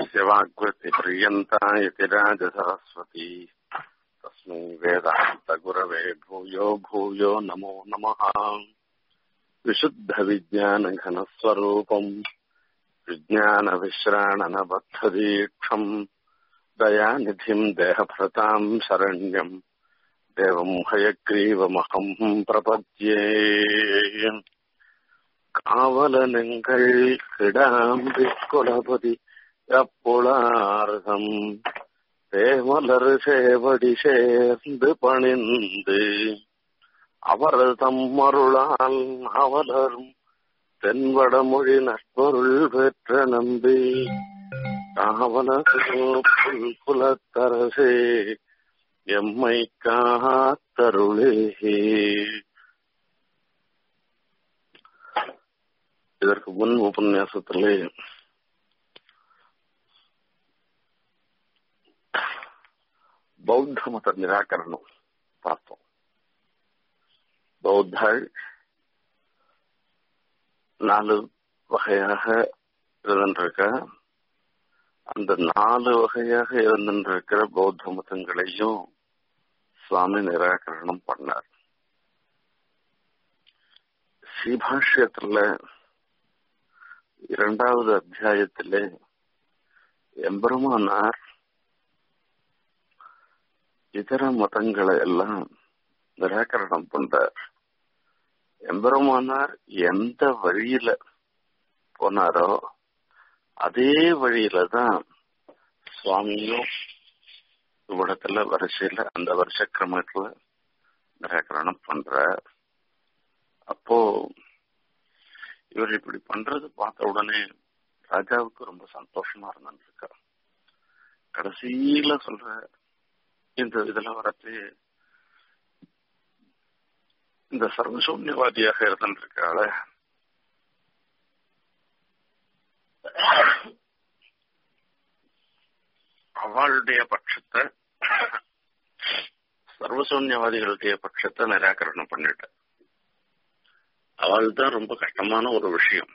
यस्य वाग्वृत्तिपर्यन्ता यतिराजसरस्वती तस्मै वेदान्तगुरवे भूयो भूयो नमो नमः विशुद्धविज्ञानघनस्वरूपम् विज्ञानविश्राणनबद्धदीक्षम् दयानिधिम् देहभृताम् शरण्यम् देवम् हयग्रीवमहम् प्रपद्ये காவலனங்கள் கிடாம்பி குலபதி அப்புளார்தம் தேமலர் சேவடி சேர்ந்து பணிந்து அவர் தம் அருளால் அவலரும் தென்வடமொழி நட்பொருள் பெற்ற நம்பி காவல புல் குலத்தரசே எம்மை காத்தருளே இதற்கு முன் உபன்யாசத்திலே பௌத்த மத நிராகரணம் பார்த்தோம் பௌத்தர்கள் நாலு வகையாக இருந்திருக்க அந்த நாலு வகையாக இருந்திருக்கிற பௌத்த மதங்களையும் சுவாமி நிராகரணம் பண்ணார் ஸ்ரீபாஷ்யத்துல இரண்டாவது அத்தியாயத்திலே எம்பெருமானார் இதர மதங்களை எல்லாம் நிராகரணம் பண்றார் எம்பெருமானார் எந்த வழியில போனாரோ அதே வழியில தான் சுவாமியும் இவ்விடத்துல வரிசையில அந்த வருஷ கிரமத்துல நிராகரணம் பண்றார் அப்போ இவர் இப்படி பண்றது பார்த்த உடனே ராஜாவுக்கு ரொம்ப சந்தோஷமா இருந்துருக்கா கடைசியில சொல்ற இந்த இதுல வரத்து இந்த சர்வசூன்யவாதியாக இருந்திருக்காள அவளுடைய பட்சத்தை சர்வசூன்யவாதிகளுடைய பட்சத்தை நிராகரணம் பண்ணிட்ட அவள் தான் ரொம்ப கஷ்டமான ஒரு விஷயம்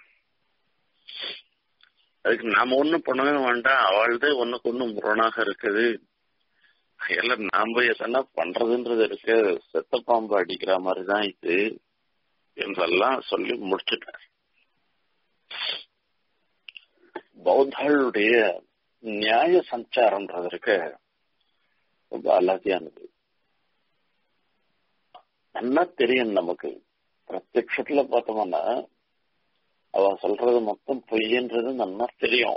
அதுக்கு நாம ஒண்ணும் பண்ணவே வேண்டாம் அவள்தான் ஒண்ணுக்கு ஒண்ணு முரணாக இருக்குது எல்லாம் நாம எதனா பண்றதுன்றது இருக்கு செத்த பாம்பு அடிக்கிற மாதிரிதான் இது என்றெல்லாம் சொல்லி முடிச்சுட்டார் பௌத்தர்களுடைய நியாய சஞ்சாரம்ன்றது இருக்கு ரொம்ப அலாதியானது நல்லா தெரியும் நமக்கு பிரத்யட்சத்துல பார்த்தோம்னா அவ சொல்றது மொத்தம் பொய்ன்றது நல்லா தெரியும்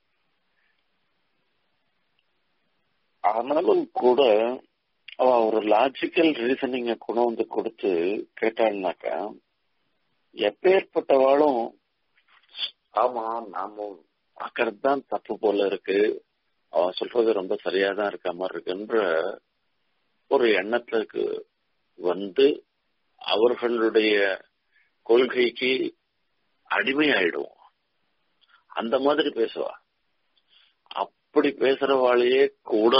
ஆனாலும் கூட அவ ஒரு லாஜிக்கல் ரீசனிங்க கொண்டு வந்து கொடுத்து கேட்டாள்னாக்கா எப்பேற்பட்டவாளும் ஆமா நாம பாக்குறது தான் தப்பு போல இருக்கு அவ சொல்றது ரொம்ப சரியாதான் இருக்க மாதிரி இருக்குன்ற ஒரு எண்ணத்துக்கு வந்து அவர்களுடைய கொள்கைக்கு அடிமையாயிடுவோம் அந்த மாதிரி பேசுவா அப்படி பேசுறவாளையே கூட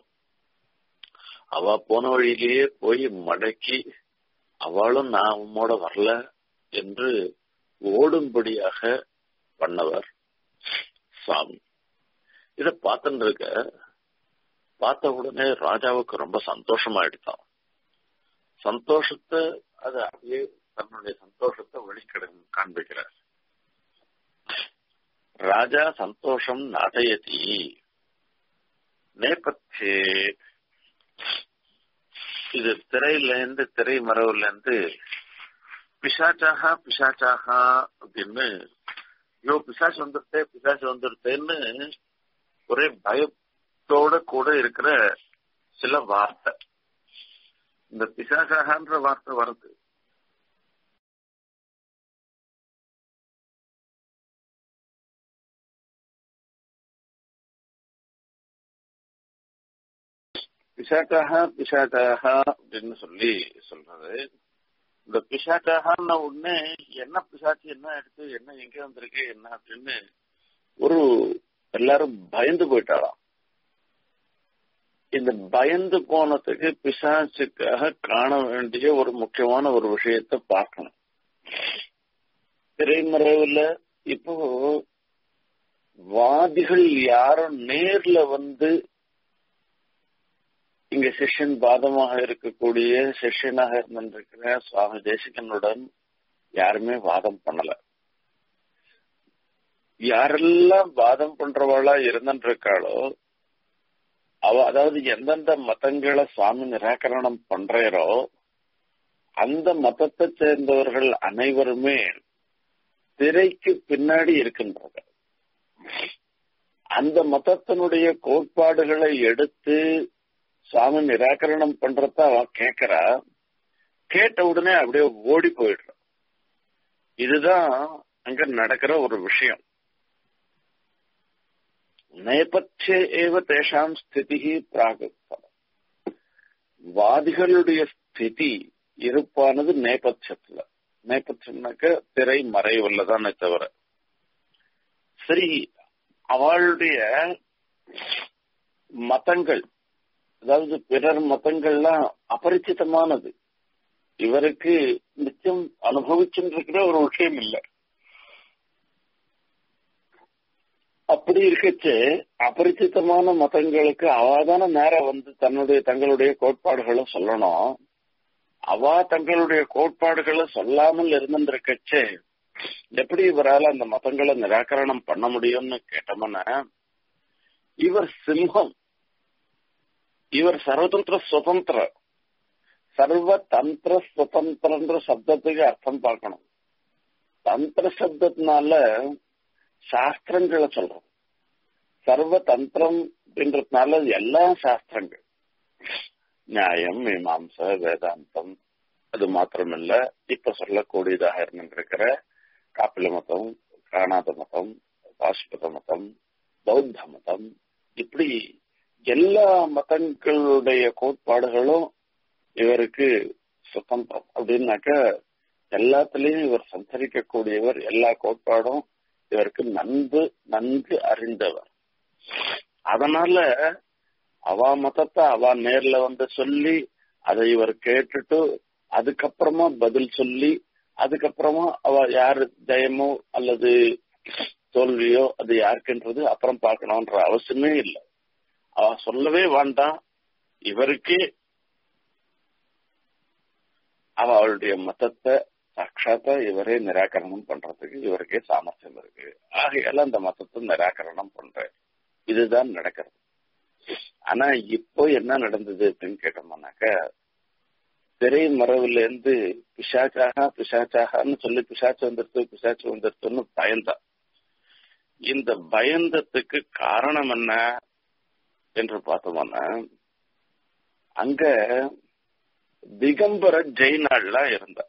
அவ போன வழியிலேயே போய் மடக்கி அவளும் நான் உம்மோட வரல என்று ஓடும்படியாக பண்ணவர் சாமி இத பார்த்துட்டு இருக்க பார்த்த உடனே ராஜாவுக்கு ரொம்ப சந்தோஷமாயிடுதான் சந்தோஷத்தை அது அப்படியே தன்னுடைய சந்தோஷத்தை வெளிக்கட காண்பிக்கிறார் ராஜா சந்தோஷம் நாடயதி நேபத்தே இது திரையில இருந்து திரை மரவுல இருந்து பிசாச்சாக பிசாச்சாக அப்படின்னு ஐயோ பிசாசு வந்துருத்தே பிசாசு வந்துருத்தேன்னு ஒரே பயத்தோட கூட இருக்கிற சில வார்த்தை இந்த பிசாசாகன்ற வார்த்தை வருது பிசாட்டாக பிசாட்டாக அப்படின்னு சொல்லி சொல்றது இந்த பிசாட்டாகன உடனே என்ன பிசாச்சு என்ன எடுத்து என்ன எங்க வந்திருக்கு என்ன அப்படின்னு ஒரு எல்லாரும் பயந்து போயிட்டாராம் இந்த பயந்து போனதுக்கு பிசாசுக்காக காண வேண்டிய ஒரு முக்கியமான ஒரு விஷயத்த பார்க்கணும் திரைமறைவுல இப்போ வாதிகள் யாரும் நேர்ல வந்து இங்க சிஷ்யன் பாதமாக இருக்கக்கூடிய சிஷ்யனாக இருந்திருக்கிற சுவாமி தேசிகனுடன் யாருமே வாதம் பண்ணல யாரெல்லாம் வாதம் பண்றவளா இருந்திருக்காளோ அவ அதாவது எந்தெந்த மதங்களை சுவாமி நிராகரணம் பண்றாரோ அந்த மதத்தை சேர்ந்தவர்கள் அனைவருமே திரைக்கு பின்னாடி இருக்கின்றார்கள் அந்த மதத்தினுடைய கோட்பாடுகளை எடுத்து சுவாமி நிராகரணம் பண்றத அவ கேட்கிறா கேட்ட உடனே அப்படியே ஓடி போயிடுறான் இதுதான் அங்க நடக்கிற ஒரு விஷயம் நேபத்திய ஏவ தேஷாம் ஸ்திதி பிராகுப்தம் வாதிகளுடைய ஸ்திதி இருப்பானது நேபத்தியத்துல நேபத்தியம்னாக்க திரை மறைவுள்ளதானே தவிர சரி அவளுடைய மதங்கள் அதாவது பிறர் மதங்கள்லாம் அபரிச்சிதமானது இவருக்கு நிச்சயம் அனுபவிச்சுருக்கிற ஒரு விஷயம் இல்லை அப்படி இருக்கச்சு அபரிச்சிதமான மதங்களுக்கு அவாதான நேரம் வந்து தன்னுடைய தங்களுடைய கோட்பாடுகளை சொல்லணும் அவ தங்களுடைய கோட்பாடுகளை சொல்லாமல் இருந்திருக்கச்சு எப்படி இவரால் அந்த மதங்களை நிராகரணம் பண்ண முடியும்னு கேட்டோம்னா இவர் சிம்ஹம் இவர் சர்வதந்திர சுதந்திர சர்வ தந்திர சுதந்திரன்ற சப்தத்துக்கு அர்த்தம் பார்க்கணும் தந்திர சப்தத்தினால சாஸ்திரங்களை சொல்றோம் சர்வ தந்திரம் அப்படின்றதுனால எல்லா சாஸ்திரங்கள் நியாயம் மீமாம்ச வேதாந்தம் அது மாத்திரமில்ல இப்ப சொல்லக்கூடியதாக இருந்திருக்கிற காப்பில மதம் காணாத மதம் பாஷ்பத மதம் பௌத்த மதம் இப்படி எல்லா மதங்களுடைய கோட்பாடுகளும் இவருக்கு சுதந்திரம் அப்படின்னாக்க எல்லாத்துலயும் இவர் சஞ்சரிக்கக்கூடியவர் எல்லா கோட்பாடும் இவருக்கு நன்கு நன்கு அறிந்தவர் அதனால அவ மதத்தை அவ நேர்ல வந்து சொல்லி அதை இவர் கேட்டுட்டு அதுக்கப்புறமா பதில் சொல்லி அதுக்கப்புறமா அவ யாரு ஜெயமோ அல்லது தோல்வியோ அது யாருக்குன்றது அப்புறம் பார்க்கணும்ன்ற அவசியமே இல்லை அவ சொல்லவே வேண்டாம் இவருக்கே அவ அவளுடைய மதத்தை சாட்சாத்தா இவரே நிராகரணம் பண்றதுக்கு இவருக்கே சாமர்த்தியம் இருக்கு ஆகையால அந்த மதத்தை நிராகரணம் பண்ற இதுதான் நடக்கிறது ஆனா இப்போ என்ன நடந்தது அப்படின்னு கேட்டோம்னாக்க திரை மரவுல இருந்து பிசாச்சாக பிசாச்சாகன்னு சொல்லி பிசாச்சு வந்துருத்து பிசாச்சு வந்துருத்துன்னு பயந்தான் இந்த பயந்தத்துக்கு காரணம் என்ன என்று பார்த்தோம்னா அங்க திகம்பர ஜெயினாள்லாம் இருந்தா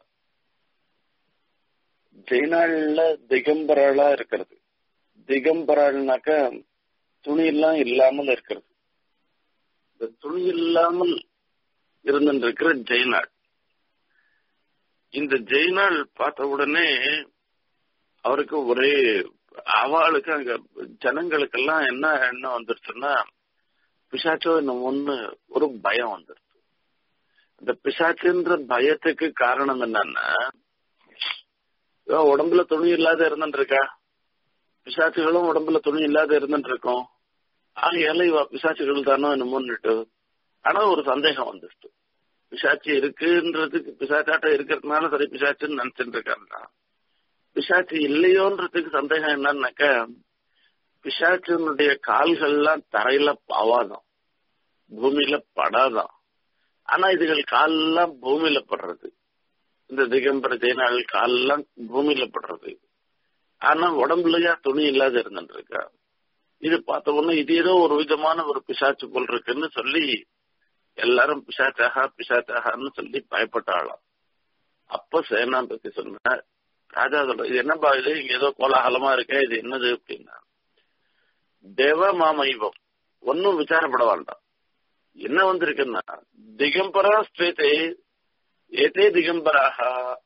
ஜெயினாள்ல திகம்பராளா இருக்கிறது திகம்பராள்னாக்க துணி எல்லாம் இல்லாமல் இருக்கிறது இந்த துணி இல்லாமல் இருந்திருக்கிற ஜெயினாள் இந்த ஜெயினாள் பார்த்த உடனே அவருக்கு ஒரே அவளுக்கு அங்க ஜனங்களுக்கெல்லாம் என்ன எண்ணம் வந்துருச்சுன்னா பிசாச்சோ என்ன ஒண்ணு ஒரு பயம் வந்துருச்சு இந்த பிசாச்சுன்ற பயத்துக்கு காரணம் என்னன்னா உடம்புல துணி இல்லாத இருந்துட்டு இருக்கா பிசாச்சுகளும் உடம்புல துணி இல்லாத இருந்துட்டு இருக்கோம் ஆகையால இவ பிசாச்சுகள் தானோ என்னமோன்னுட்டு ஆனா ஒரு சந்தேகம் வந்துருச்சு பிசாச்சு இருக்குன்றதுக்கு பிசாச்சாட்டம் இருக்கிறதுனால சரி பிசாச்சுன்னு நினைச்சிட்டு இருக்காருன்னா பிசாச்சு இல்லையோன்றதுக்கு சந்தேகம் என்னன்னாக்க பிசாச்சினுடைய கால்கள்லாம் தரையில பாவாதான் பூமியில படாதான் ஆனா இதுகள் கால்லாம் பூமியில படுறது இந்த திகம்பர ஜெயநாள் கால்லாம் பூமியில படுறது ஆனா உடம்புலயா துணி இல்லாத இருந்துட்டு இருக்கா இது பார்த்த உடனே இது ஏதோ ஒரு விதமான ஒரு பிசாச்சு போல் இருக்குன்னு சொல்லி எல்லாரும் பிசாச்சாகா பிசாச்சாகான்னு சொல்லி பயப்பட்டாளாம் அப்ப சேனாபதி சொன்னார் ராஜா சொல்ற இது என்னப்பா இது இங்க ஏதோ கோலாகலமா இருக்கே இது என்னது அப்படின்னா தேவ மாமைவம் ஒன்னும் விசாரப்பட வேண்டாம் என்ன வந்திருக்குன்னா திகம்பரா ஸ்ரீதே ஏதே திகம்பராக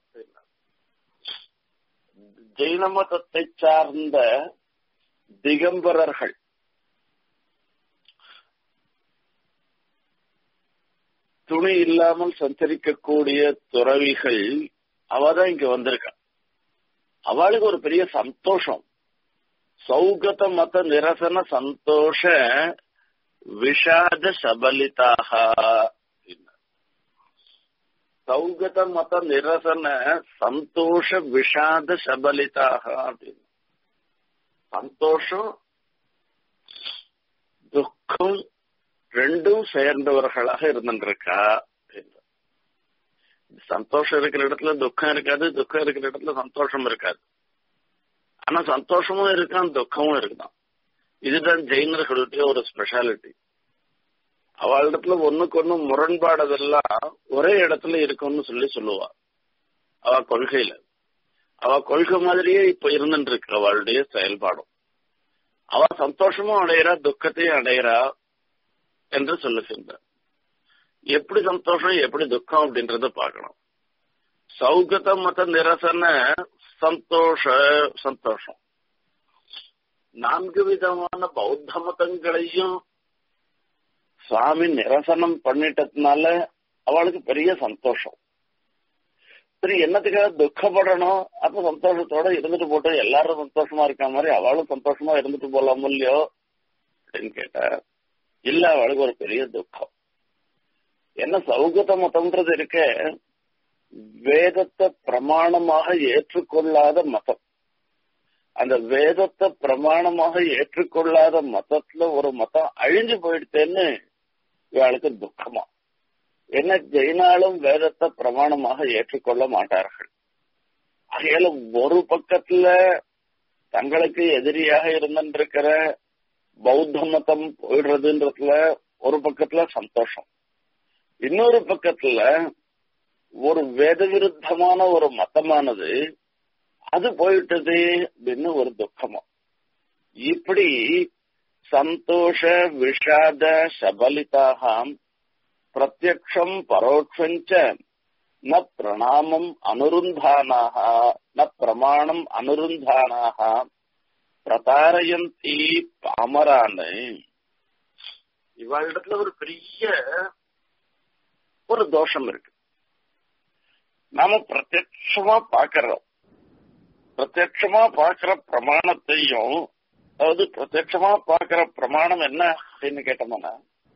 ஜெயின மதத்தை சார்ந்த திகம்பரர்கள் துணி இல்லாமல் சஞ்சரிக்கக்கூடிய துறவிகள் அவதான் இங்க வந்திருக்கா அவளுக்கு ஒரு பெரிய சந்தோஷம் சௌகத மத நிரசன சந்தோஷ விஷாத சபலிதாக சௌகத மத நிரசன சந்தோஷ விஷாத சபலிதாக அப்படின்னு சந்தோஷம் துக்கம் ரெண்டும் சேர்ந்தவர்களாக இருந்துருக்கா சந்தோஷம் இருக்கிற இடத்துல துக்கம் இருக்காது துக்கம் இருக்கிற இடத்துல சந்தோஷம் இருக்காது ஆனா சந்தோஷமும் இருக்கான் துக்கமும் இருக்குதான் இதுதான் ஜெயினர்களுடைய ஒரு ஸ்பெஷாலிட்டி அவளிடத்துல ஒண்ணுக்கு ஒண்ணு முரண்பாடதெல்லாம் ஒரே இடத்துல இருக்கும்னு சொல்லி சொல்லுவா அவ கொள்கையில அவ கொள்கை மாதிரியே இப்ப இருந்துட்டு இருக்கு அவளுடைய செயல்பாடும் அவ சந்தோஷமும் அடையிறா துக்கத்தையும் அடையிறா என்று சொல்லுகின்றார் எப்படி சந்தோஷம் எப்படி துக்கம் அப்படின்றத பார்க்கணும் சௌகத மத நிரசன சந்தோஷ சந்தோஷம் நான்கு விதமான பௌத்த மதங்களையும் சுவாமி நிரசனம் பண்ணிட்டதுனால அவளுக்கு பெரிய சந்தோஷம் சரி என்னத்துக்காக துக்கப்படணும் அப்ப சந்தோஷத்தோட இருந்துட்டு போட்டோம் எல்லாரும் சந்தோஷமா இருக்க மாதிரி அவளும் சந்தோஷமா இருந்துட்டு போலாம் இல்லையோ அப்படின்னு கேட்டா இல்ல அவளுக்கு ஒரு பெரிய துக்கம் என்ன சௌகத மதம்ன்றது இருக்க வேதத்தை பிரமாணமாக ஏற்றுக்கொள்ளாத மதம் அந்த வேதத்தை பிரமாணமாக ஏற்றுக்கொள்ளாத மதத்துல ஒரு மதம் அழிஞ்சு போயிடுத்தேன்னு இவளுக்கு துக்கமா என்ன ஜெயினாலும் வேதத்தை பிரமாணமாக ஏற்றுக்கொள்ள மாட்டார்கள் ஆகையால ஒரு பக்கத்துல தங்களுக்கு எதிரியாக இருந்திருக்கிற பௌத்த மதம் போயிடுறதுன்றதுல ஒரு பக்கத்துல சந்தோஷம் இன்னொரு பக்கத்துல ஒரு வேத விருத்தமான ஒரு மதமானது அது போயிட்டது அப்படின்னு ஒரு துக்கமா இப்படி சந்தோஷ விஷாத சபலிதாகாம் பிரத்யக்ஷம் பரோட்சஞ்ச ந பிரணாமம் அனுருந்தானாக ந பிரமாணம் அனுருந்தானாக பிரதாரயந்தி பாமரான்னு இவளிடத்துல ஒரு பெரிய ஒரு தோஷம் இருக்கு நாம பிரத்யட்சமா பாக்கிறோம் பிரத்யட்சமா பாக்குற பிரமாணத்தையும் அதாவது பிரத்யட்சமா பாக்குற பிரமாணம் என்ன அப்படின்னு கேட்டோம்னா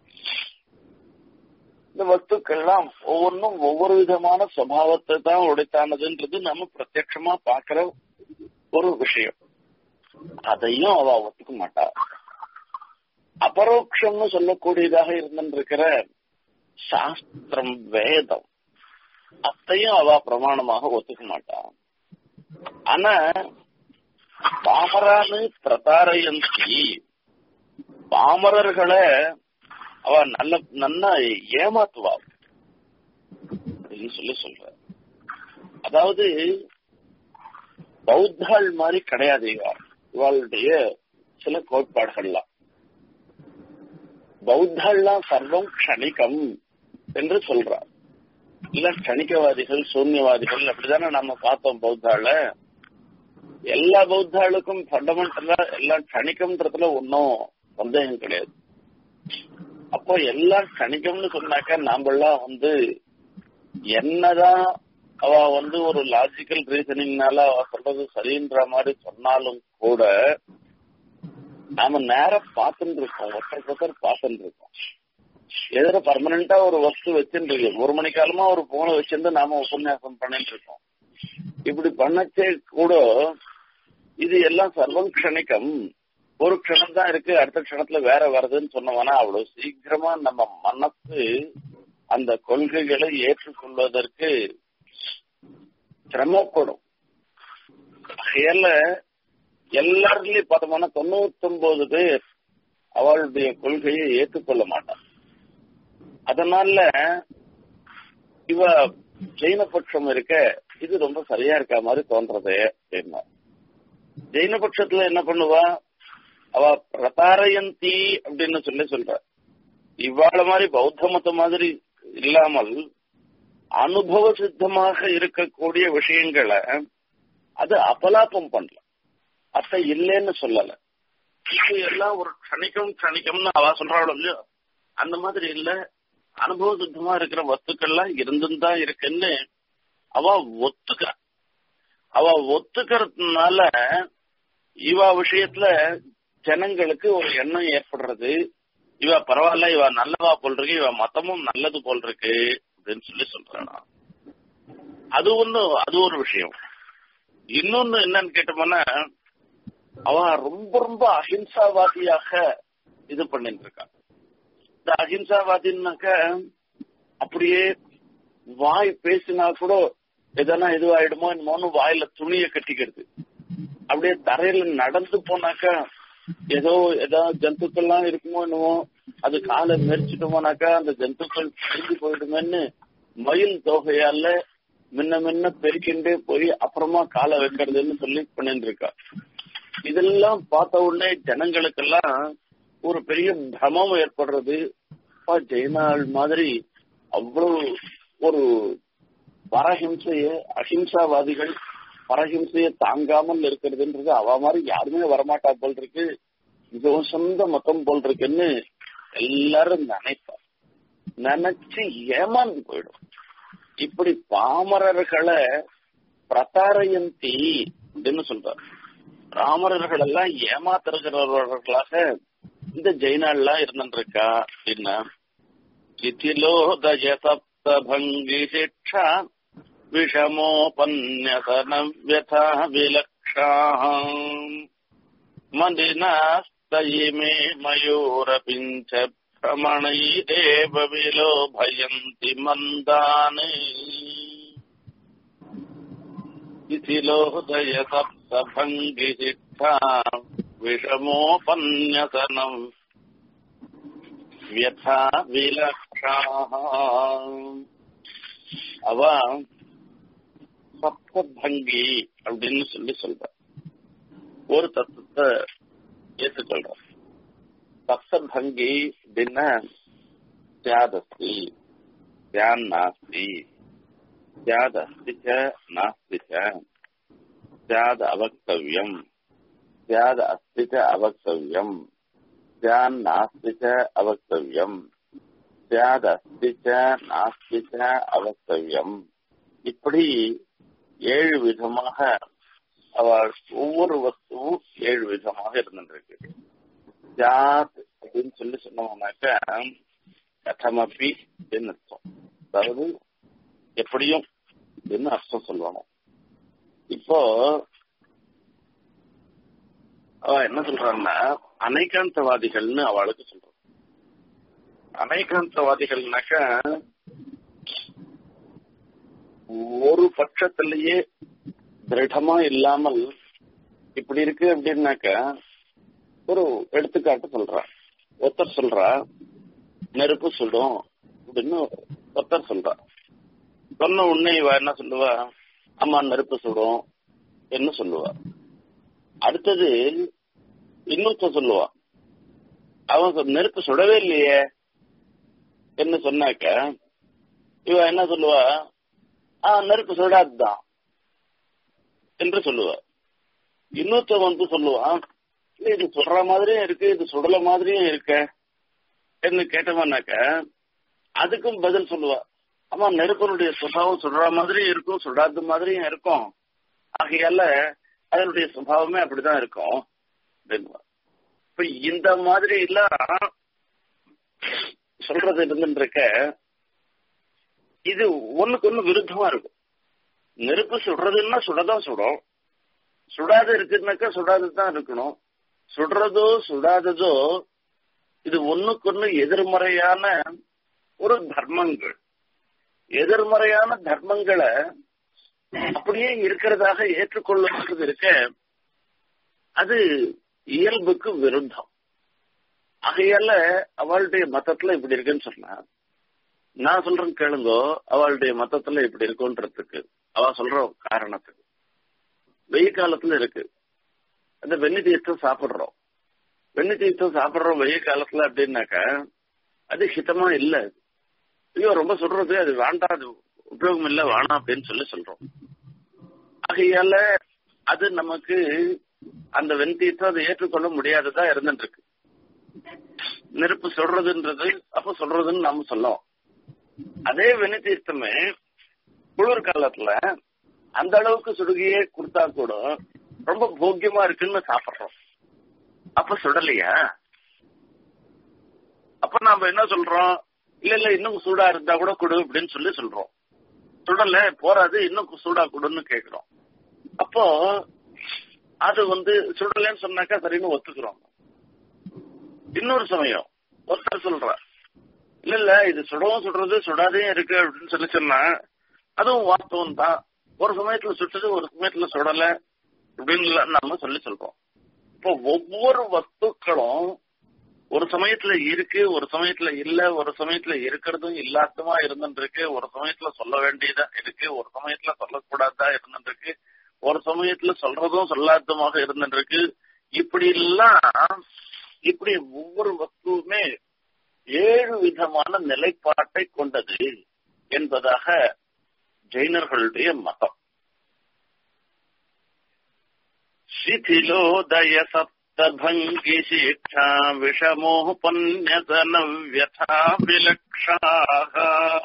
இந்த வஸ்துக்கள்லாம் ஒவ்வொன்றும் ஒவ்வொரு விதமான சுவாவத்தை தான் உடைத்தானதுன்றது நம்ம பிரத்யட்சமா பாக்குற ஒரு விஷயம் அதையும் அவ ஒத்துக்க மாட்டா அபரோக்ஷம்னு சொல்லக்கூடியதாக இருந்திருக்கிற சாஸ்திரம் வேதம் அத்தையும் அவ பிரமாணமாக ஒத்துக்க மாட்டான் ஆனா பாமரானு பிரதாரயந்தி பாமரர்களை அவ நல்ல நல்லா ஏமாத்துவா அப்படின்னு சொல்லி சொல்ற அதாவது பௌத்தாள் மாதிரி கிடையாது இவா இவாளுடைய சில கோட்பாடுகள்லாம் பௌத்தாள்லாம் சர்வம் க்ஷணிகம் என்று சொல்றார் இல்ல கணிக்கவாதிகள் சூன்யவாதிகள் அப்படிதானே நம்ம பார்த்தோம் பௌத்தாள எல்லா பௌத்தாளுக்கும் ஃபண்டமெண்டலா எல்லாம் கணிக்கம்ன்றதுல ஒன்னும் சந்தேகம் கிடையாது அப்போ எல்லாம் கணிக்கம்னு சொன்னாக்க நாமெல்லாம் வந்து என்னதான் அவ வந்து ஒரு லாஜிக்கல் ரீசனிங்னால அவ சொல்றது சரின்ற மாதிரி சொன்னாலும் கூட நாம நேரம் பார்த்துட்டு இருக்கோம் ஒருத்தருக்கு ஒருத்தர் பார்த்துட்டு இருக்கோம் எதிர பர்மனண்டா ஒரு வஸ்து வச்சுட்டு இருக்கு ஒரு மணி காலமா ஒரு போனை வச்சிருந்து நாம உபன்யாசம் பண்ணிட்டு இருக்கோம் இப்படி பண்ணச்சே கூட இது எல்லாம் சர்வம் க்ஷணிக்கம் ஒரு க்ஷணம் தான் இருக்கு அடுத்த க்ஷணத்துல வேற வருதுன்னு சொன்னோம்னா அவ்வளவு சீக்கிரமா நம்ம மனசு அந்த கொள்கைகளை ஏற்றுக்கொள்வதற்கு சிரமப்படும் ஏல எல்லாருலயும் பார்த்தோம்னா தொண்ணூத்தி ஒன்பது பேர் அவளுடைய கொள்கையை ஏற்றுக்கொள்ள மாட்டான் அதனால இவ ஜெயினபட்சம் இருக்க இது ரொம்ப சரியா இருக்க மாதிரி தோன்றது அப்படின்னா ஜெயினபட்சத்துல என்ன பண்ணுவா அவ பிரதாரயந்தி அப்படின்னு சொல்லி சொல்ற இவ்வாழ மாதிரி பௌத்த மதம் மாதிரி இல்லாமல் அனுபவ சித்தமாக இருக்கக்கூடிய விஷயங்களை அது அபலாபம் பண்ணல அத்தை இல்லைன்னு சொல்லல இது எல்லாம் ஒரு கணிக்கம் கணிக்கம்னு அவ சொல்றாள் இல்லையோ அந்த மாதிரி இல்ல அனுபவ சித்தமா இருக்கிற வஸ்துக்கள்லாம் இருந்தும் தான் இருக்குன்னு அவ ஒத்துக்க அவ ஒத்துக்கிறதுனால இவா விஷயத்துல ஜனங்களுக்கு ஒரு எண்ணம் ஏற்படுறது இவ பரவாயில்ல இவ நல்லவா போல் இருக்கு இவ மத்தமும் நல்லது போல் இருக்கு அப்படின்னு சொல்லி சொல்றானா அது ஒண்ணு அது ஒரு விஷயம் இன்னொன்னு என்னன்னு கேட்டோம்னா அவ ரொம்ப ரொம்ப அஹிம்சாவாதியாக இது பண்ணிட்டு இருக்கா இந்த அஹிம்சாவாதின்னாக்க அப்படியே வாய் பேசினா கூட எதனா இதுவாயிடுமோ என்னமோன்னு வாயில துணியை கட்டிக்கிறது அப்படியே தரையில நடந்து போனாக்கா ஏதோ ஏதாவது ஜந்துக்கள்லாம் இருக்குமோ என்னமோ அது காலை மெரிச்சிட்டோமோனாக்கா அந்த ஜந்துக்கள் பிரிஞ்சு போயிடுமேன்னு மயில் தொகையால முன்ன முன்ன பெருக்கிண்டே போய் அப்புறமா காலை வைக்கிறதுன்னு சொல்லி பண்ணிட்டு இருக்கா இதெல்லாம் பார்த்த உடனே ஜனங்களுக்கெல்லாம் ஒரு பெரிய பிரமம் ஏற்படுறது ஜெயநாள் மாதிரி அவ்வளவு ஒரு பரஹிம்சைய அஹிம்சாவாதிகள் பரஹிம்சைய தாங்காமல் இருக்கிறதுன்றது அவ மாதிரி யாருமே வரமாட்டா போல் இருக்கு மிகவும் சொந்த மதம் போல் இருக்குன்னு எல்லாரும் நினைப்பா நினைச்சு ஏமாந்து போயிடும் இப்படி பாமரர்களை பிரதாரயந்தி அப்படின்னு சொல்றார் ராமரர்கள் எல்லாம் ஏமாத்துறவர்களாக இந்த ஜெயினாள்லாம் இருந்துருக்கா அப்படின்னா சிதிலோதய சப்தபங்கி சிக்ஷா விஷமோபன்யசன व्यथा विलक्षाः मलिनास्तयिमे मयूरपिञ्च भ्रमणैरेव विलोभयन्ति मन्दानि शिथिलोदय सप्तभङ्गि शिक्षा विषमोपन्यसनम् व्यथा विलक्षाः அவ சப்தபங்கி அப்படின்னு சொல்லி சொல்ற ஒரு தத்துவத்தை ஏற்றுக்கொள்ற சப்தபங்கி அப்படின்னா தியாதஸ்தி தியான் நாஸ்தி தியாத் அஸ்தி நாஸ்தி தியாத் அவக்தவியம் தியாத் அஸ்தி அவக்தவியம் தியான் நாஸ்தி அவக்தவியம் தியாத் அஸ்தி நாஸ்தி அவக்தவியம் இப்படி ஏழு விதமாக அவள் ஒவ்வொரு வஸ்துவும் ஏழு விதமாக இருந்துருக்கு ஜாத் அப்படின்னு சொல்லி சொன்னோம்னாக்க கதமப்பி அப்படின்னு அர்த்தம் அதாவது எப்படியும் அப்படின்னு அர்த்தம் சொல்லணும் இப்போ அவ என்ன சொல்றான்னா அனைகாந்தவாதிகள்னு அவளுக்கு சொல்றான் அனைகாந்தவாதிகள்னாக்க ஒரு பட்சத்திலேயே திருடமா இல்லாமல் இப்படி இருக்கு அப்படின்னாக்க ஒரு எடுத்துக்காட்டு சொல்றா ஒருத்தர் சொல்றா நெருப்பு சுடும் அப்படின்னு ஒருத்தர் சொல்றா சொன்ன உடனே இவ என்ன சொல்லுவா அம்மா நெருப்பு சுடும் என்ன சொல்லுவா அடுத்தது இன்னொருத்த சொல்லுவா அவன் நெருப்பு சுடவே இல்லையே என்ன சொன்னாக்க இவ என்ன சொல்லுவா ஆ நெருப்பு சுடாதுதான் என்று சொல்லுவா இன்னொருத்த வந்து சொல்லுவான் இது சுடுற மாதிரியும் இருக்கு இது சுடல மாதிரியும் இருக்க என்று கேட்டோம்னாக்க அதுக்கும் பதில் சொல்லுவா ஆமா நெருப்பனுடைய சுபாவம் சுடுற மாதிரியும் இருக்கும் சுடாத மாதிரியும் இருக்கும் ஆகையால அதனுடைய சுபாவமே அப்படிதான் இருக்கும் அப்படின்வா இப்ப இந்த மாதிரி எல்லாம் சொல்றது இருந்துருக்க இது ஒண்ணுக்கு ஒண்ணு விருத்தமா இருக்கும் நெருப்பு சுடுறதுன்னா சுடதான் சுடும் சுடாது இருக்குன்னாக்கா சுடாது தான் இருக்கணும் சுடுறதோ சுடாததோ இது ஒண்ணுக்கு ஒண்ணு எதிர்மறையான ஒரு தர்மங்கள் எதிர்மறையான தர்மங்களை அப்படியே இருக்கிறதாக ஏற்றுக்கொள்ளுறது இருக்க அது இயல்புக்கு விருத்தம் ஆகையால அவளுடைய மதத்துல இப்படி இருக்குன்னு சொன்னா நான் சொல்றேன் கேளுங்கோ அவளுடைய மதத்துல இப்படி இருக்குன்றதுக்கு அவ சொல்ற காரணத்துக்கு வெயில் காலத்துல இருக்கு அந்த வெண்ணி தீர்த்தம் சாப்பிடுறோம் வெண்ணி தீர்த்தம் சாப்பிடுறோம் வெயில் காலத்துல அப்படின்னாக்க அது ஹிதமா இல்ல ஐயோ ரொம்ப சொல்றது அது வேண்டாம் அது உபயோகம் இல்ல வேணாம் அப்படின்னு சொல்லி சொல்றோம் ஆகையால அது நமக்கு அந்த வெண்தீர்த்தம் அதை ஏற்றுக்கொள்ள முடியாததா இருந்துட்டு இருக்கு நெருப்பு சொல்றதுன்றது அப்ப சொல்றதுன்னு நாம சொல்லுவோம் அதே வெண்ணி தீர்த்தமே குளிர் காலத்துல அந்த அளவுக்கு சுடுகியே கொடுத்தா கூட ரொம்ப போக்கியமா இருக்குன்னு சாப்பிடுறோம் அப்ப சுடலையா அப்ப நாம என்ன சொல்றோம் இல்ல இல்ல இன்னும் சூடா இருந்தா கூட கொடு அப்படின்னு சொல்லி சொல்றோம் சுடல போறாது இன்னும் சூடா கொடுன்னு கேக்குறோம் அப்போ அது வந்து சுடலன்னு சொன்னாக்கா சரின்னு ஒத்துக்கிறோம் இன்னொரு சமயம் ஒருத்தர் சொல்ற இல்ல இல்ல இது சுடவும் சுடுறது சுடாதே இருக்கு அப்படின்னு சொல்லி சொன்னா அதுவும் வாஸ்தவம் தான் ஒரு சமயத்துல சுட்டது ஒரு சமயத்துல சுடல அப்படின்னு நம்ம சொல்லி சொல்றோம் இப்போ ஒவ்வொரு வஸ்துக்களும் ஒரு சமயத்துல இருக்கு ஒரு சமயத்துல இல்ல ஒரு சமயத்துல இருக்கிறதும் இல்லாதமா இருந்துருக்கு ஒரு சமயத்துல சொல்ல வேண்டியதா இருக்கு ஒரு சமயத்துல சொல்லக்கூடாதா இருந்துருக்கு ஒரு சமயத்துல சொல்றதும் சொல்லாதமாக இருந்துருக்கு இப்படி எல்லாம் இப்படி ஒவ்வொரு வஸ்துவுமே ஏழு விதமான நிலைப்பாட்டை கொண்டது என்பதாக ஜெயினர்களுடைய மதம் शिथिलोदय सप्तभङ्गि शिक्षा விஷமோபன்யசன வியதா விலக்ஷாக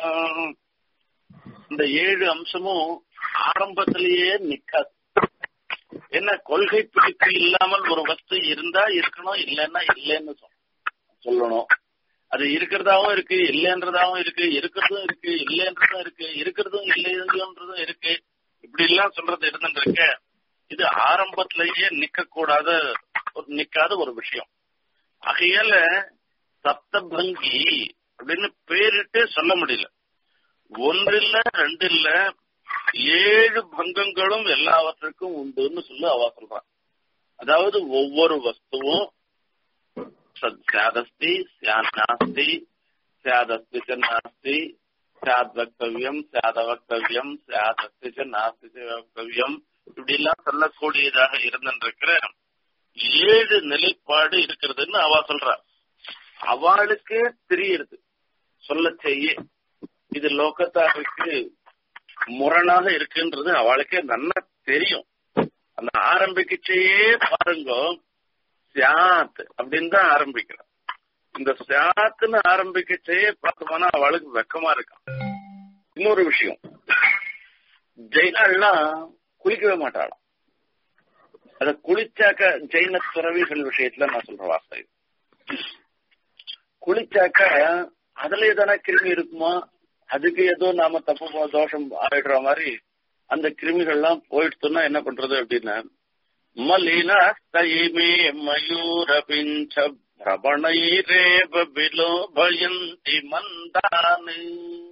இந்த ஏழு அம்சமும் ஆரம்பத்திலேயே நிக்காது என்ன கொள்கை பிடிப்பு இல்லாமல் ஒரு வஸ்து இருந்தா இருக்கணும் இல்லைன்னா இல்லைன்னு சொல்லணும் அது இருக்கிறதாவும் இருக்கு இல்லைன்றதாவும் இருக்கு இருக்கிறதும் இருக்கு இல்லைன்றதும் இருக்கு இருக்கிறதும் இல்லைன்றதும் இருக்கு இப்படி எல்லாம் சொல்றது இருந்துட்டு இருக்க இது ஆரம்பத்திலேயே நிக்க கூடாத நிக்காத ஒரு விஷயம் ஆகையால சப்தபங்கி அப்படின்னு பேரிட்டு சொல்ல முடியல ஒன்று இல்ல ரெண்டு இல்ல ஏழு பங்கங்களும் எல்லாவற்றுக்கும் உண்டுன்னு சொல்லி அவ சொல்றான் அதாவது ஒவ்வொரு வஸ்துவும் சாதஸ்தி நாஸ்தி சாதஸ்தி நாஸ்தி சாத் வக்தவியம் சாத வக்தவியம் சாதஸ்தி நாஸ்தி வக்தவியம் இப்படி எல்லாம் சொல்லக்கூடியதாக இருந்திருக்கிற ஏழு நிலைப்பாடு இருக்கிறதுன்னு அவ சொல்றா அவளுக்கே தெரியுது சொல்ல செய்ய இது லோகத்தாருக்கு முரணாக இருக்குன்றது அவளுக்கே நல்லா தெரியும் அந்த ஆரம்பிக்கச்சேயே பாருங்க சியாத் அப்படின்னு தான் ஆரம்பிக்கிறான் இந்த சியாத்துன்னு ஆரம்பிக்கச்சேயே பார்த்தோம்னா அவளுக்கு வெக்கமா இருக்கான் இன்னொரு விஷயம் ஜெயினாள்லாம் குளிக்கவே மாட்டாளாம் அத குளிச்சாக்க ஜெயின துறவிகள் விஷயத்துல நான் சொல்ற வார்த்தை குளிச்சாக்க அதுல எதனா கிருமி இருக்குமா அதுக்கு ஏதோ நாம தப்பு தோஷம் ஆயிடுற மாதிரி அந்த கிருமிகள்லாம் போயிடுச்சுன்னா என்ன பண்றது அப்படின்னா மலினஸ்தயிமே மயூர பிஞ்ச பிரபணைரேவ விலோபயந்தி மந்தானு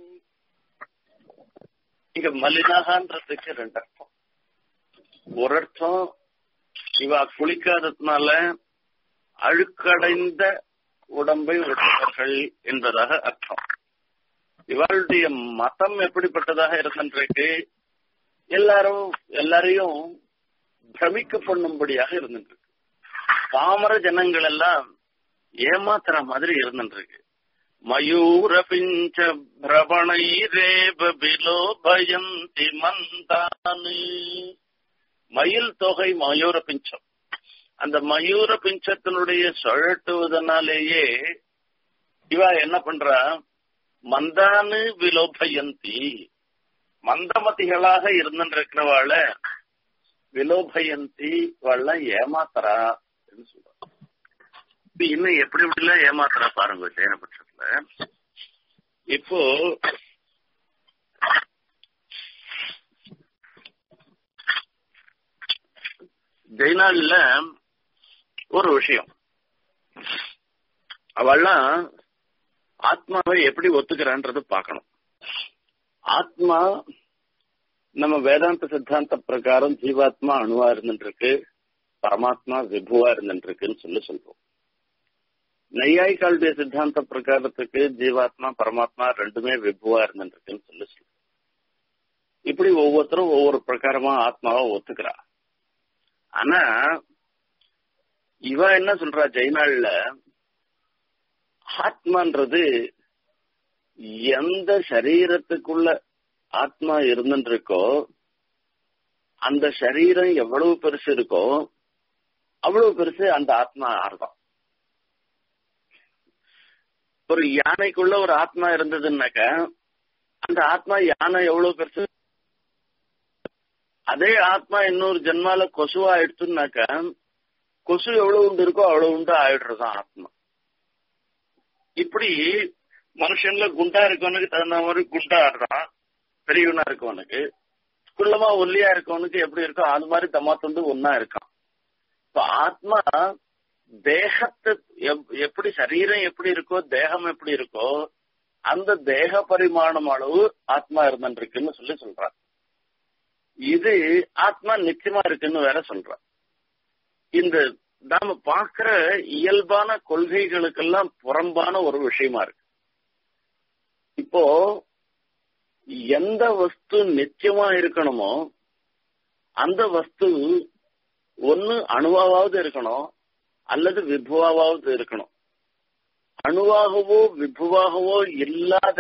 இங்க மலினகான்றதுக்கு ரெண்டு அர்த்தம் ஒரு அர்த்தம் இவ குளிக்காததுனால அழுக்கடைந்த உடம்பை உடையவர்கள் என்பதாக அர்த்தம் இவளுடைய மதம் எப்படிப்பட்டதாக இருந்திருக்கு எல்லாரும் எல்லாரையும் பிரமிக்க பண்ணும்படியாக இருந்துருக்கு பாமர ஜனங்கள் எல்லாம் ஏமாத்துற மாதிரி இருந்துருக்கு மயூர பிஞ்ச பிரபணைரேப விலோபயந்தி மந்தானு மயில் தொகை மயூர பிஞ்சம் அந்த மயூர பிஞ்சத்தினுடைய சுழட்டுவதனாலேயே இவ என்ன பண்றா மந்தானு விலோபயந்தி மந்தமதிகளாக இருந்திருக்கிறவாள விலோபயந்தி வாழ ஏமாத்துறா சொல்றா இன்னும் எப்படி எப்படிலாம் ஏமாத்துறா பாருங்க சேன பட்சத்துல இப்போ ஜெய்னால்ல ஒரு விஷயம் அவள்லாம் ஆத்மாவை எப்படி ஒத்துக்கிறான்றது பார்க்கணும் ஆத்மா நம்ம வேதாந்த சித்தாந்த பிரகாரம் ஜீவாத்மா அணுவா இருந்துருக்கு பரமாத்மா விபுவா இருந்துருக்குன்னு சொல்லி சொல்றோம் நையாய்காளுடைய சித்தாந்த பிரகாரத்துக்கு ஜீவாத்மா பரமாத்மா ரெண்டுமே விபுவா இருந்துருக்குன்னு சொல்லி சொல்றோம் இப்படி ஒவ்வொருத்தரும் ஒவ்வொரு பிரகாரமா ஆத்மாவை ஒத்துக்கிறா ஆனா இவ என்ன சொல்றா ஜெய்னாள்ல ஆத்மான்றது எந்த சரீரத்துக்குள்ள ஆத்மா இருந்துருக்கோ அந்த சரீரம் எவ்வளவு பெருசு இருக்கோ அவ்வளவு பெருசு அந்த ஆத்மா அர்த்தம் ஒரு யானைக்குள்ள ஒரு ஆத்மா இருந்ததுன்னாக்க அந்த ஆத்மா யானை எவ்வளவு பெருசு அதே ஆத்மா இன்னொரு ஜென்மால கொசுவா எடுத்துனாக்க கொசு எவ்வளவு உண்டு இருக்கோ அவ்வளவு உண்டு ஆயிடுறதுதான் ஆத்மா இப்படி மனுஷன்ல குண்டா இருக்கவனுக்கு தகுந்த மாதிரி குண்டா ஆடுறான் பெரியவனா இருக்கவனுக்கு குள்ளமா ஒல்லியா இருக்கவனுக்கு எப்படி இருக்கோ அது மாதிரி தம்மா துண்டு ஒன்னா இருக்கான் இப்ப ஆத்மா தேகத்தை எப்படி சரீரம் எப்படி இருக்கோ தேகம் எப்படி இருக்கோ அந்த தேக பரிமாணம் அளவு ஆத்மா இருந்துருக்குன்னு சொல்லி சொல்றான் இது ஆத்மா நிச்சயமா இருக்குன்னு வேற சொல்றான் இந்த நாம பாக்குற இயல்பான கொள்கைகளுக்கெல்லாம் புறம்பான ஒரு விஷயமா இருக்கு இப்போ எந்த வஸ்து நிச்சயமா இருக்கணுமோ அந்த வஸ்து ஒன்னு அணுவாவது இருக்கணும் அல்லது விபுவாவது இருக்கணும் அணுவாகவோ விபுவாகவோ இல்லாத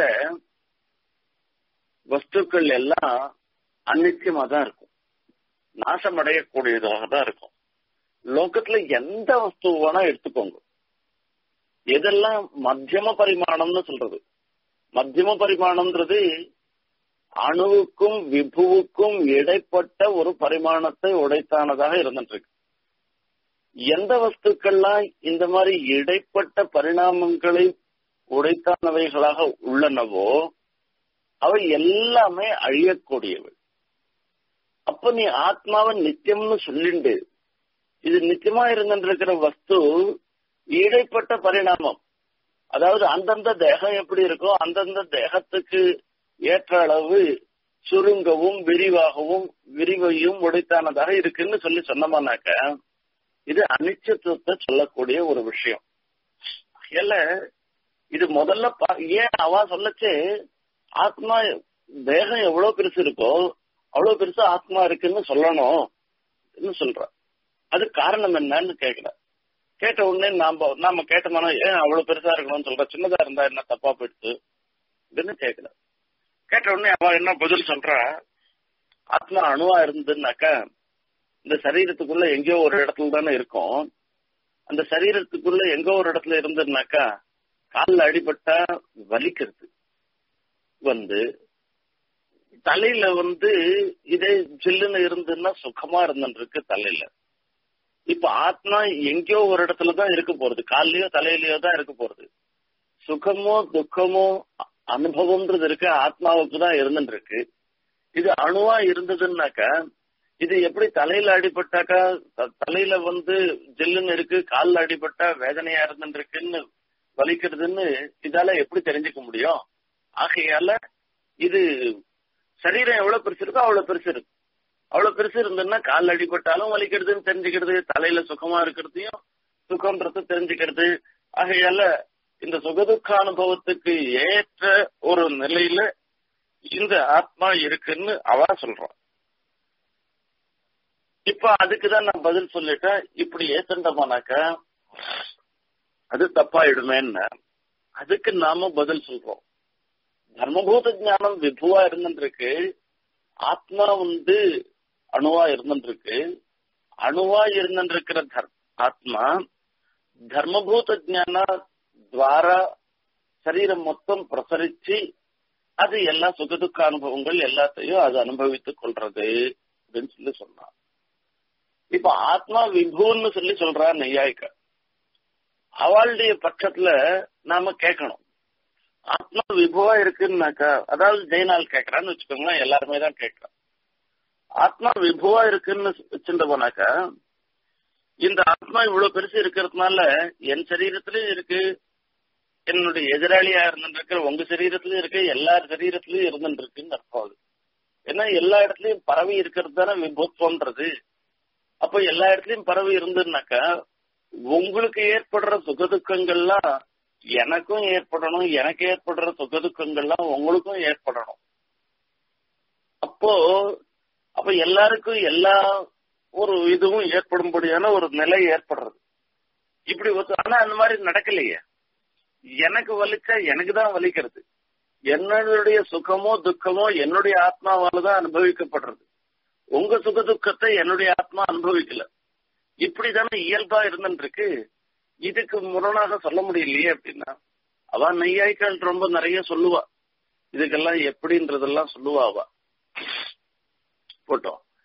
வஸ்துக்கள் எல்லாம் அநிச்சயமா தான் இருக்கும் நாசமடையக்கூடியதாக தான் இருக்கும் லோகத்துல எந்த வஸ்து வேணா எடுத்துக்கோங்க எதெல்லாம் மத்தியம பரிமாணம்னு சொல்றது மத்தியம பரிமாணம்ன்றது அணுவுக்கும் விபுவுக்கும் இடைப்பட்ட ஒரு பரிமாணத்தை உடைத்தானதாக இருந்துட்டு இருக்கு எந்த வஸ்துக்கள்லாம் இந்த மாதிரி இடைப்பட்ட பரிணாமங்களை உடைத்தானவைகளாக உள்ளனவோ அவை எல்லாமே அழியக்கூடியவை அப்ப நீ ஆத்மாவை நித்தியம்னு சொல்லிண்டு இது நித்தியமா இருந்திருக்கிற வஸ்து இடைப்பட்ட பரிணாமம் அதாவது அந்தந்த தேகம் எப்படி இருக்கோ அந்தந்த தேகத்துக்கு ஏற்ற அளவு சுருங்கவும் விரிவாகவும் விரிவையும் உடைத்தானதாக இருக்குன்னு சொல்லி சொன்னோம்னாக்க இது அனிச்சத்துவத்தை சொல்லக்கூடிய ஒரு விஷயம் இல்ல இது முதல்ல ஏன் அவ சொல்லச்சு ஆத்மா தேகம் எவ்வளவு பெருசு இருக்கோ அவ்வளவு பெருசு ஆத்மா இருக்குன்னு சொல்லணும் சொல்ற அது காரணம் என்னன்னு கேட்கல கேட்ட உடனே நாம நாம கேட்டோம்னா ஏன் அவ்வளவு பெருசா இருக்கணும்னு சொல்ற சின்னதா இருந்தா என்ன தப்பா போயிடுச்சு அப்படின்னு கேட்கல கேட்ட உடனே அவ என்ன பதில் சொல்றா ஆத்மா அணுவா இருந்ததுன்னாக்கா இந்த சரீரத்துக்குள்ள எங்கேயோ ஒரு இடத்துல தானே இருக்கும் அந்த சரீரத்துக்குள்ள எங்கோ ஒரு இடத்துல இருந்ததுனாக்கா காலில் அடிபட்டா வலிக்கிறது வந்து தலையில வந்து இதே ஜில்லுன்னு இருந்துன்னா சுகமா இருந்துருக்கு தலையில இப்ப ஆத்மா எங்கேயோ ஒரு இடத்துல தான் இருக்க போறது கால்லயோ தலையிலயோ தான் இருக்க போறது சுகமோ துக்கமோ அனுபவம்ன்றது இருக்கு ஆத்மாவுக்கு தான் இருந்துட்டு இருக்கு இது அணுவா இருந்ததுன்னாக்கா இது எப்படி தலையில அடிபட்டாக்கா தலையில வந்து ஜெல்லுன்னு இருக்கு காலில் அடிபட்டா வேதனையா இருந்துட்டு இருக்குன்னு வலிக்கிறதுன்னு இதால எப்படி தெரிஞ்சுக்க முடியும் ஆகையால இது சரீரம் எவ்வளவு பெருசு இருக்கோ அவ்வளவு பெருசு இருக்கு அவ்வளவு பெருசு இருந்ததுன்னா கால் அடிபட்டாலும் வலிக்கிறதுன்னு தெரிஞ்சுக்கிறது தலையில சுகமா இருக்கிறதையும் சுகம்ன்றது தெரிஞ்சுக்கிறது ஆகையால இந்த சுகதுக்க அனுபவத்துக்கு ஏற்ற ஒரு நிலையில இந்த ஆத்மா இருக்குன்னு அவ சொல்றான் இப்ப அதுக்குதான் நான் பதில் சொல்லிட்டேன் இப்படி ஏத்தண்டமானாக்கா அது தப்பாயிடுமேன்னு அதுக்கு நாம பதில் சொல்றோம் தர்மபூத ஞானம் விபுவா இருந்துருக்கு ஆத்மா வந்து அணுவா இருந்துருக்கு அணுவா இருந்துருக்கிற ஆத்மா தர்மபூத ஞான துவாரா சரீரம் மொத்தம் பிரசரிச்சு அது எல்லா சுகதுக்க அனுபவங்கள் எல்லாத்தையும் அது அனுபவித்துக் கொள்றது அப்படின்னு சொல்லி சொன்னான் இப்ப ஆத்மா விபுன்னு சொல்லி சொல்றா நெய்யாய்க்க அவளுடைய பட்சத்துல நாம கேட்கணும் ஆத்மா விபுவா இருக்குன்னாக்கா அதாவது ஜெயநாள் கேட்கறான்னு வச்சுக்கோங்களேன் எல்லாருமே தான் கேட்கறான் ஆத்மா விபுவா இருக்குன்னு வச்சுட்டு போனாக்கா இந்த ஆத்மா இவ்வளவு பெருசு இருக்கிறதுனால என் சரீரத்திலயும் இருக்கு என்னுடைய எதிராளியா இருந்துருக்கிற உங்க சரீரத்திலயும் இருக்கு எல்லார் சரீரத்திலயும் இருந்துட்டு இருக்குன்னு அர்த்தம் அது ஏன்னா எல்லா இடத்துலயும் பரவி இருக்கிறது தானே விபத்துவன்றது அப்ப எல்லா இடத்துலயும் பரவி இருந்துனாக்கா உங்களுக்கு ஏற்படுற சுகதுக்கங்கள்லாம் எனக்கும் ஏற்படணும் எனக்கு ஏற்படுற சுகதுக்கங்கள்லாம் உங்களுக்கும் ஏற்படணும் அப்போ அப்ப எல்லாருக்கும் எல்லா ஒரு இதுவும் ஏற்படும்படியான ஒரு நிலை ஏற்படுறது இப்படி ஆனா அந்த மாதிரி நடக்கலையே எனக்கு வலிச்சா எனக்கு தான் வலிக்கிறது என்னுடைய சுகமோ துக்கமோ என்னுடைய ஆத்மாவால தான் அனுபவிக்கப்படுறது உங்க சுக துக்கத்தை என்னுடைய ஆத்மா அனுபவிக்கல இப்படிதானே இயல்பா இருந்துருக்கு இதுக்கு முரணாக சொல்ல முடியலையே அப்படின்னா அவ நெய்யாய்க்கால் ரொம்ப நிறைய சொல்லுவா இதுக்கெல்லாம் எப்படின்றதெல்லாம் சொல்லுவா அவ போட்டோம்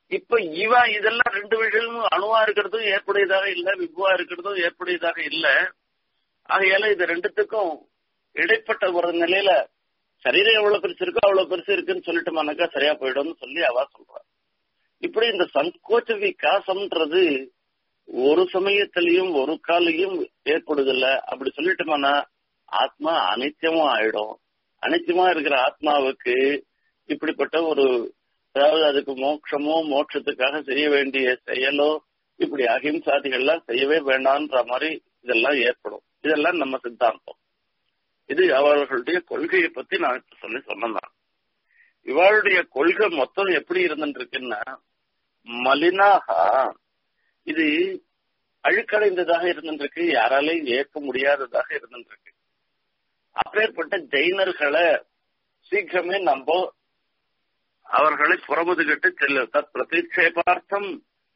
இப்ப இவ இதெல்லாம் ரெண்டு விஷயமும் அணுவா இருக்கிறதும் ஏற்புடையதாக இல்ல விபுவா இருக்கிறதும் ஏற்புடையதாக இல்ல ஆகையால இது ரெண்டுத்துக்கும் இடைப்பட்ட ஒரு நிலையில சரீரம் எவ்வளவு பெருசு இருக்கோ அவ்வளவு பெருசு இருக்குன்னு சொல்லிட்டோம்னாக்கா சரியா போயிடும்னு சொல்லி அவ சொல்றா இப்படி இந்த சங்கோச்ச விகாசம்ன்றது ஒரு சமயத்திலையும் ஒரு காலையும் ஏற்படுதில்ல அப்படி சொல்லிட்டோம்னா ஆத்மா அனித்தியமா ஆயிடும் அனித்தியமா இருக்கிற ஆத்மாவுக்கு இப்படிப்பட்ட ஒரு அதாவது அதுக்கு மோட்சமோ மோட்சத்துக்காக செய்ய வேண்டிய செயலோ இப்படி அகிம்சாதிகள்லாம் செய்யவே வேண்டாம்ன்ற மாதிரி இதெல்லாம் ஏற்படும் இதெல்லாம் நம்ம சித்தாந்தம் இது அவர்களுடைய கொள்கையை பத்தி நான் இப்ப சொல்லி சொன்னேன் இவளுடைய கொள்கை மொத்தம் எப்படி இருந்துருக்குன்னா மலினாக இது அழுக்கடைந்ததாக இருந்துருக்கு யாராலையும் ஏற்க முடியாததாக இருந்துருக்கு அப்பேற்பட்ட ஜெயினர்களை சீக்கிரமே நம்ம அவர்களை புறமுதுகிட்டு செல்ல தத் பிரதீட்சேபார்த்தம்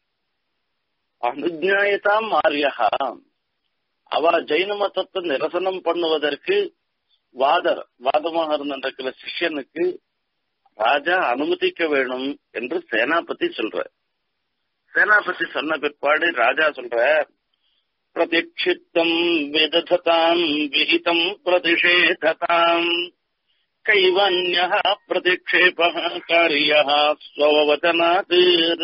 அனுஜாயதாம் ஆரியகா அவ ஜெயின மதத்தை நிரசனம் பண்ணுவதற்கு வாதர் வாதமாக இருந்திருக்கிற சிஷ்யனுக்கு ராஜா அனுமதிக்க வேணும் என்று சேனாபதி சொல்ற சேனாபதி சொன்ன பிற்பாடு ராஜா சொல்ற பிரதிக்ஷித்தம் விதததாம் விஹிதம் பிரதிஷேததாம் கைவன்ய பிரதிக்ஷேப காரிய ஸ்வவதனாத்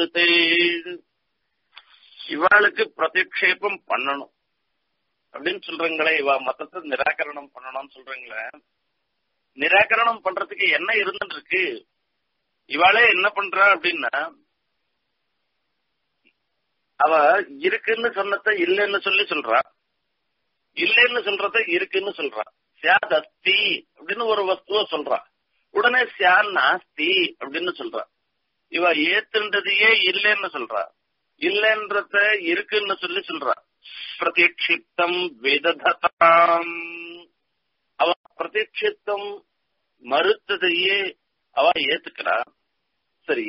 இவாளுக்கு பிரதிக்ஷேபம் பண்ணணும் அப்படின்னு சொல்றீங்களே இவ மதத்தை நிராகரணம் பண்ணணும்னு சொல்றீங்களே நிராகரணம் பண்றதுக்கு என்ன இருந்துட்டு இருக்கு இவாளே என்ன பண்றா அப்படின்னா அவ இருக்குன்னு சொன்னத இல்லைன்னு சொல்லி சொல்றா இல்லைன்னு சொல்றத இருக்குன்னு சொல்றா சியாத் அஸ்தி அப்படின்னு ஒரு வஸ்துவ சொல்றா உடனே சியான் நாஸ்தி அப்படின்னு சொல்றா இவ ஏத்துன்றதையே இல்லைன்னு சொல்றா இல்லைன்றத இருக்குன்னு சொல்லி சொல்றா பிரதீட்சித்தம் விதததாம் அவ பிரதீட்சித்தம் மறுத்ததையே அவ ஏத்துக்கிறா சரி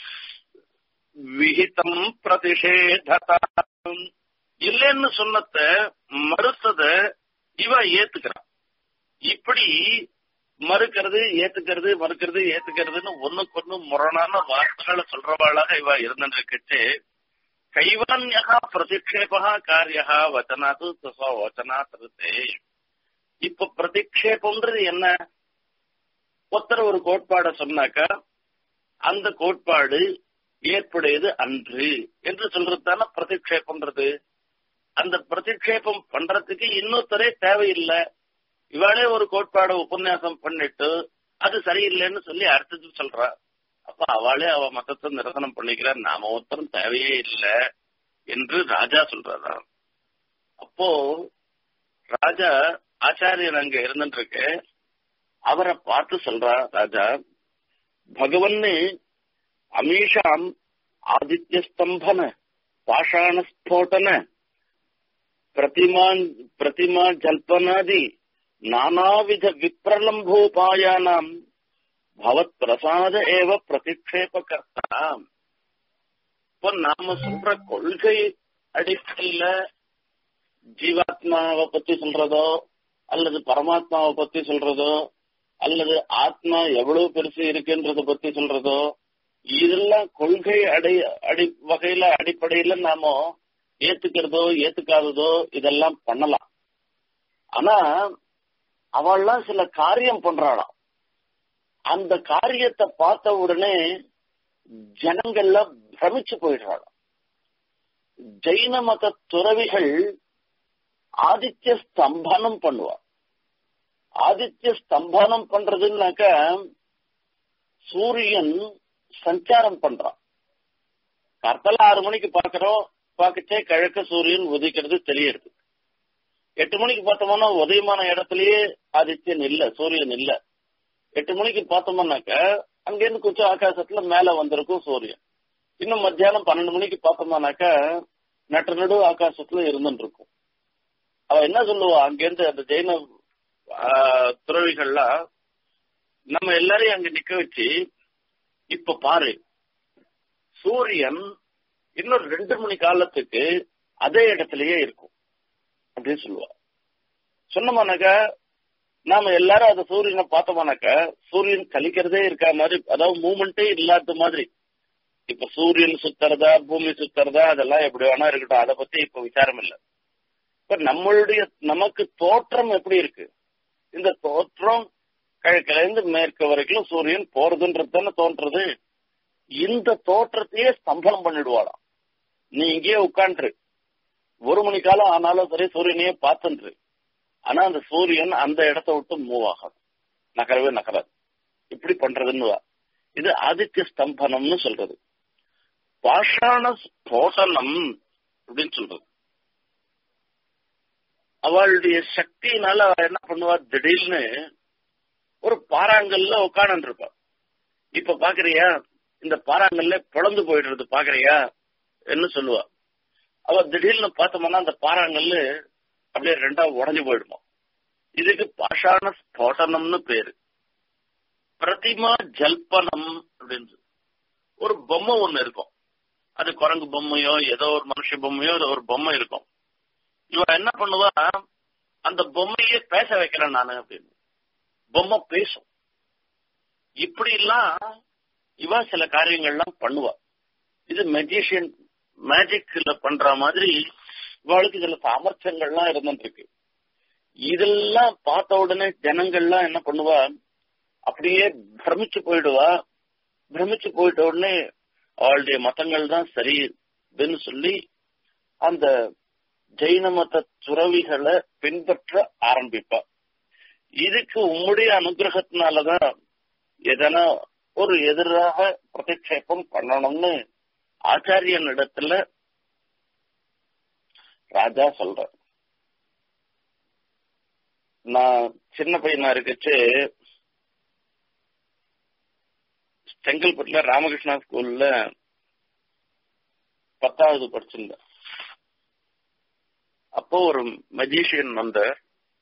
விஹிதம் பிரதிஷேததாம் இல்லைன்னு சொன்னத மறுத்தத இவ ஏத்துக்கிறா இப்படி மறுக்கிறது ஏத்துக்கிறது மறுக்கிறது ஏத்துக்கிறதுன்னு ஒண்ணுக்கு ஒண்ணு முரணான வார்த்தைகளை சொல்றவாளாக இவ இருந்துட்டு கைவன்யா பிரதிக்ஷேபா காரியா வச்சனாத்து வச்சனா தருத்தே இப்ப பிரதிக்ஷேபம்ன்றது என்ன ஒருத்தர் ஒரு கோட்பாட சொன்னாக்கா அந்த கோட்பாடு ஏற்புடையது அன்று என்று சொல்றது தானே பிரதிக்ஷேபம்ன்றது அந்த பிரதிக்ஷேபம் பண்றதுக்கு இன்னொருத்தரே தேவையில்லை இவாளே ஒரு கோட்பாட உபன்யாசம் பண்ணிட்டு அது சரியில்லைன்னு சொல்லி அடுத்தது சொல்றா அப்ப அவளே அவ மதத்தை நிரசனம் பண்ணிக்கிறா நாம ஒருத்தரும் தேவையே இல்லை என்று ராஜா சொல்றாரா அப்போ ராஜா ஆச்சாரியன் அங்க இருந்துட்டு இருக்கு அவரை பார்த்து சொல்றா ராஜா பகவன்னு அமீஷாம் ஆதித்ய ஸ்தம்பன பாஷாண ஸ்போட்டன பிரதிமா பிரதிமா ஜல்பனாதி நானாவித விப்ரலம்போபாயானாம் பவத் பிரசாத ஏவ பிரதிக்ஷேப கர்த்தா இப்போ நாம சொல்ற கொள்கை அடிப்படையில ஜீவாத்மாவை பத்தி சொல்றதோ அல்லது பரமாத்மாவை பத்தி சொல்றதோ அல்லது ஆத்மா எவ்வளவு பெருசு இருக்குன்றத பத்தி சொல்றதோ இதெல்லாம் கொள்கை அடை அடி வகையில அடிப்படையில நாம ஏத்துக்கிறதோ ஏத்துக்காததோ இதெல்லாம் பண்ணலாம் ஆனா அவள்லாம் சில காரியம் பண்றாளாம் அந்த காரியத்தை பார்த்த உடனே ஜனங்கள்ல பிரமிச்சு போயிடுறாளாம் ஜெயின மத துறவிகள் ஆதித்ய ஸ்தம்பனம் பண்ணுவா ஆதித்ய ஸ்தம்பனம் பண்றதுன்னாக்க சூரியன் சஞ்சாரம் பண்றான் கர்த்தல ஆறு மணிக்கு பாக்குறோம் பார்க்கச்சே கிழக்கு சூரியன் உதிக்கிறது தெரியுது எட்டு மணிக்கு பார்த்தோம்னா உதயமான இடத்துலயே ஆதித்யன் இல்ல சூரியன் இல்ல எட்டு மணிக்கு பார்த்தோம்னாக்க அங்கிருந்து கொஞ்சம் ஆகாசத்துல மேல வந்திருக்கும் சூரியன் இன்னும் மத்தியானம் பன்னெண்டு மணிக்கு பார்த்தோம்னாக்க நட்டு நடு ஆகாசத்துல இருந்துட்டு இருக்கும் அவ என்ன சொல்லுவா அங்கிருந்து அந்த ஜெயின துறவிகள்லாம் நம்ம எல்லாரையும் அங்க நிக்க வச்சு இப்ப பாரு சூரியன் இன்னும் ரெண்டு மணி காலத்துக்கு அதே இடத்துலயே இருக்கும் அப்படின்னு சொல்லுவா சொன்னோம்னாக்கா நாம எல்லாரும் அந்த சூரியனை பார்த்தோம்னாக்கா சூரியன் கழிக்கிறதே இருக்கா மாதிரி அதாவது மூமெண்டே இல்லாத மாதிரி இப்ப சூரியன் சுத்துறதா பூமி சுத்துறதா அதெல்லாம் எப்படி வேணா இருக்கட்டும் அதை பத்தி இப்ப விசாரம் இல்லை இப்ப நம்மளுடைய நமக்கு தோற்றம் எப்படி இருக்கு இந்த தோற்றம் கிழக்குல இருந்து மேற்கு வரைக்கும் சூரியன் போறதுன்றது தானே தோன்றது இந்த தோற்றத்தையே ஸ்தம்பனம் பண்ணிடுவாளாம் நீ இங்கேயே உட்காந்துரு ஒரு மணி காலம் ஆனாலும் சரி சூரியனையே பார்த்துன்று ஆனா அந்த சூரியன் அந்த இடத்த விட்டு மூவ் ஆகாது நகரவே நகராது இப்படி பண்றதுன்னு இது ஆதித்ய ஸ்தம்பனம்னு சொல்றது பாஷாண ஸ்போட்டனம் அப்படின்னு சொல்றது அவளுடைய சக்தியினால அவ என்ன பண்ணுவா திடீர்னு ஒரு பாறாங்கல்ல உட்காந்து இருப்பா இப்ப பாக்குறியா இந்த பாறாங்கல்ல பிளந்து போயிடுறது பாக்குறியா என்ன சொல்லுவா அவ திடீர்னு பார்த்தோம்னா அந்த பாறாங்கல்லு அப்படியே ரெண்டா உடஞ்சு போயிடுமா இதுக்கு பாஷாண ஸ்போட்டனம்னு பேரு பிரதிமா ஜல்பனம் அப்படின்னு ஒரு பொம்மை ஒண்ணு இருக்கும் அது குரங்கு பொம்மையோ ஏதோ ஒரு மனுஷ பொம்மையோ ஒரு பொம்மை இருக்கும் இவ என்ன பண்ணுவா அந்த பொம்மையே பேச வைக்கிறேன் நானு அப்படின்னு பொம்மை பேசும் இப்படி எல்லாம் இவ சில காரியங்கள்லாம் பண்ணுவா இது மெஜிஷியன் மேஜிக்ல பண்ற மாதிரி இவளுக்கு இதுல சாமர்த்தியங்கள்லாம் இருந்துட்டு இருக்கு இதெல்லாம் பார்த்த உடனே ஜனங்கள்லாம் என்ன பண்ணுவா அப்படியே பிரமிச்சு போயிடுவா பிரமிச்சு போயிட்ட உடனே அவளுடைய மதங்கள் தான் சரி அப்படின்னு சொல்லி அந்த ஜெயின மத துறவிகளை பின்பற்ற ஆரம்பிப்பா இதுக்கு உம்முடைய அனுகிரகத்தினாலதான் எதனா ஒரு எதிராக பிரதிஷேபம் பண்ணணும்னு ஆச்சாரியன் இடத்துல ராஜா சொல்ற நான் சின்ன பையனா இருக்கச்சு செங்கல்பட்டுல ராமகிருஷ்ணா ஸ்கூல்ல பத்தாவது படிச்சிருந்தேன் அப்போ ஒரு மெஜிஷியன் வந்தார்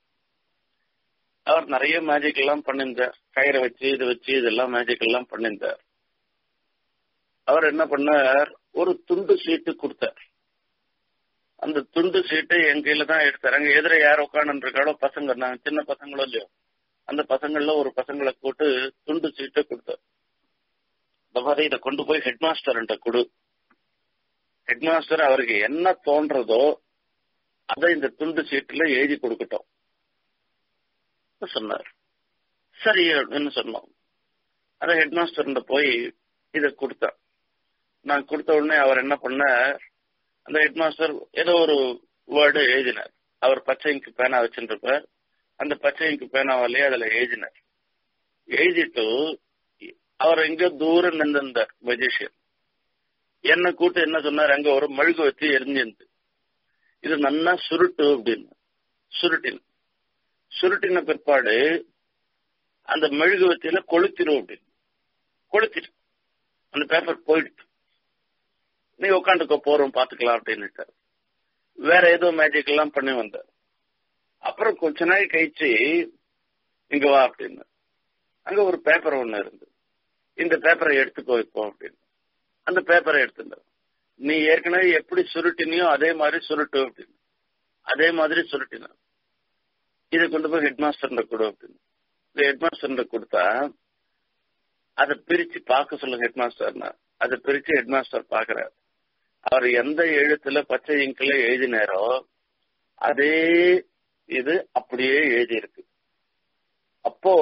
அவர் நிறைய மேஜிக் எல்லாம் பண்ணிருந்தார் கயிறை வச்சு இது வச்சு இதெல்லாம் மேஜிக் எல்லாம் பண்ணிருந்தார் அவர் என்ன பண்ணார் ஒரு துண்டு சீட்டு கொடுத்தார் அந்த துண்டு சீட்டை என் கையில தான் எடுத்தார் அங்க எதிர யார் உட்காந்து இருக்காளோ பசங்க நாங்க சின்ன பசங்களோ இல்லையோ அந்த பசங்கள்ல ஒரு பசங்களை போட்டு துண்டு சீட்டை கொடுத்தார் இந்த மாதிரி இதை கொண்டு போய் ஹெட் மாஸ்டர்கிட்ட கொடு ஹெட் மாஸ்டர் அவருக்கு என்ன தோன்றதோ அதை இந்த துண்டு சீட்டுல எழுதி கொடுக்கட்டும் சொன்னார் சரி அப்படின்னு சொன்னோம் அதை ஹெட் மாஸ்டர் போய் இதை கொடுத்தேன் நான் கொடுத்த உடனே அவர் என்ன பண்ணார் அந்த ஹெட் மாஸ்டர் ஏதோ ஒரு வேர்டு எழுதினார் அவர் பச்சை இங்கு பேனா வச்சுருப்பார் அந்த பச்சை இங்கு பேனாவாலேயே அதுல எழுதினார் எழுதிட்டு அவர் எங்கேயோ தூரம் நின்றிருந்தார் மெஜிஷியன் என்ன கூட்டு என்ன சொன்னார் அங்க ஒரு மெழுகு வச்சு எரிஞ்சிருந்து இது நன்னா சுருட்டு அப்படின்னு சுருட்டின் சுருட்டின பிற்பாடு அந்த மெழுகு வத்தியில கொளுத்திரும் அப்படின்னு கொளுத்திட்டு அந்த பேப்பர் போயிடுச்சு நீ உட்காந்துக்க போறோம் பாத்துக்கலாம் அப்படின்னு வேற ஏதோ மேஜிக் எல்லாம் பண்ணி வந்தார் அப்புறம் கொஞ்ச நாள் கழிச்சு இங்க வா அப்படின்னு அங்க ஒரு பேப்பர் ஒண்ணு இருந்து இந்த பேப்பரை எடுத்துக்கோ இப்போ அப்படின்னு அந்த பேப்பரை எடுத்துட்டார் நீ ஏற்கனவே எப்படி சுருட்டினியோ அதே மாதிரி சுருட்டு அப்படின்னு அதே மாதிரி சுருட்டினார் இதை கொண்டு போய் ஹெட் மாஸ்டர் கொடு அப்படின்னு இந்த ஹெட் மாஸ்டர் கொடுத்தா அதை பிரிச்சு பார்க்க சொல்லுங்க ஹெட் மாஸ்டர்னா அதை பிரிச்சு ஹெட் மாஸ்டர் பாக்குறாரு அவர் எந்த எழுத்துல பச்சை இங்கில எழுதினாரோ அதே இது அப்படியே எழுதி இருக்கு அப்போ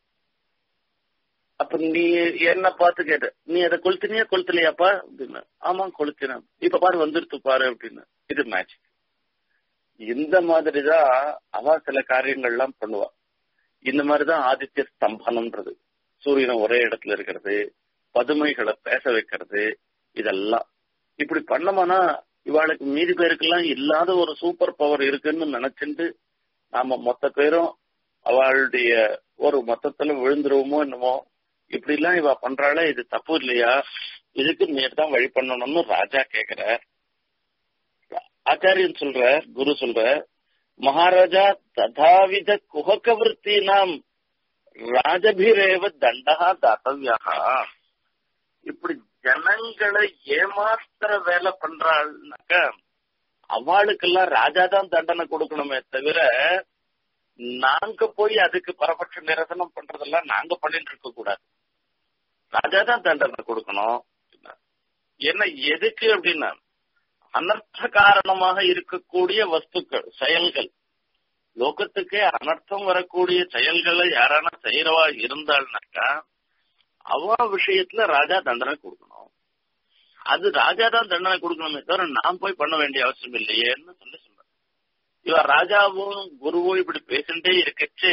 அப்ப நீ என்ன பார்த்து கேட்ட நீ அதை கொளுத்தினியா கொளுத்தலையாப்பா அப்படின்னு ஆமா கொளுத்தின இப்ப பாரு வந்துருத்து பாரு அப்படின்னு இது மேஜிக் இந்த மாதிரிதான் அவ சில காரியங்கள்லாம் பண்ணுவா இந்த மாதிரிதான் ஆதித்ய ஸ்தம்பனம்ன்றது சூரியனை ஒரே இடத்துல இருக்கிறது பதுமைகளை பேச வைக்கிறது இதெல்லாம் இப்படி பண்ணோம்னா இவாளுக்கு மீதி பேருக்கெல்லாம் இல்லாத ஒரு சூப்பர் பவர் இருக்குன்னு நினைச்சுட்டு நாம மொத்த பேரும் அவளுடைய ஒரு மொத்தத்துல விழுந்துருவோமோ என்னமோ இப்படி எல்லாம் இவ பண்றாளே இது தப்பு இல்லையா இதுக்கு நீர் தான் வழி பண்ணணும்னு ராஜா கேக்குற ஆச்சாரியன் சொல்ற குரு சொல்ற மகாராஜா ததாவித குஹக விற்பி நாம் ராஜபிரேவ தண்டகா தாத்தவியா இப்படி ஜனங்களை ஏமாத்துற வேலை பண்றாள்னாக்க அவளுக்கெல்லாம் ராஜா தான் தண்டனை கொடுக்கணுமே தவிர நாங்க போய் அதுக்கு பரபட்ச நிரசனம் பண்றதெல்லாம் நாங்க பண்ணிட்டு இருக்க கூடாது ராஜா தான் தண்டனை கொடுக்கணும் என்ன எதுக்கு அப்படின்னா அனர்த்த காரணமாக இருக்கக்கூடிய வஸ்துக்கள் செயல்கள் லோகத்துக்கே அனர்த்தம் வரக்கூடிய செயல்களை யாரான செய்யறவா இருந்தாள்னாக்கா அவ விஷயத்துல ராஜா தண்டனை கொடுக்கணும் அது ராஜா தான் தண்டனை கொடுக்கணுமே தவிர நான் போய் பண்ண வேண்டிய அவசியம் இல்லையேன்னு சொல்லி சொல்ற இவ ராஜாவும் குருவும் இப்படி பேசிட்டே இருக்கச்சே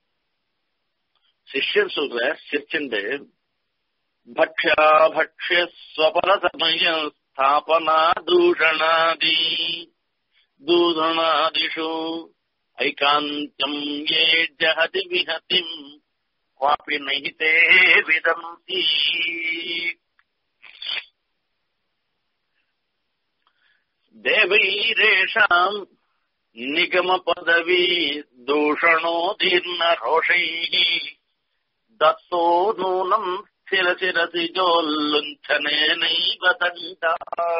சிஷ்யர் சொல்ற சிரிச்சுண்டு பக்ஷா பக்ஷ்ய ஸ்வபல சமய ஸ்தாபனா தூஷணாதி தூஷணாதிஷு ஐகாந்தம் ஏ ஜஹதி விஹதிம் क्वापि नहि ते विदन्ति देवैरेषाम् निगमपदवी दूषणोदीर्णरोषैः दत्तो नूनम् स्थिरशिरसिजोल्लुण्ठनेनैव दण्डा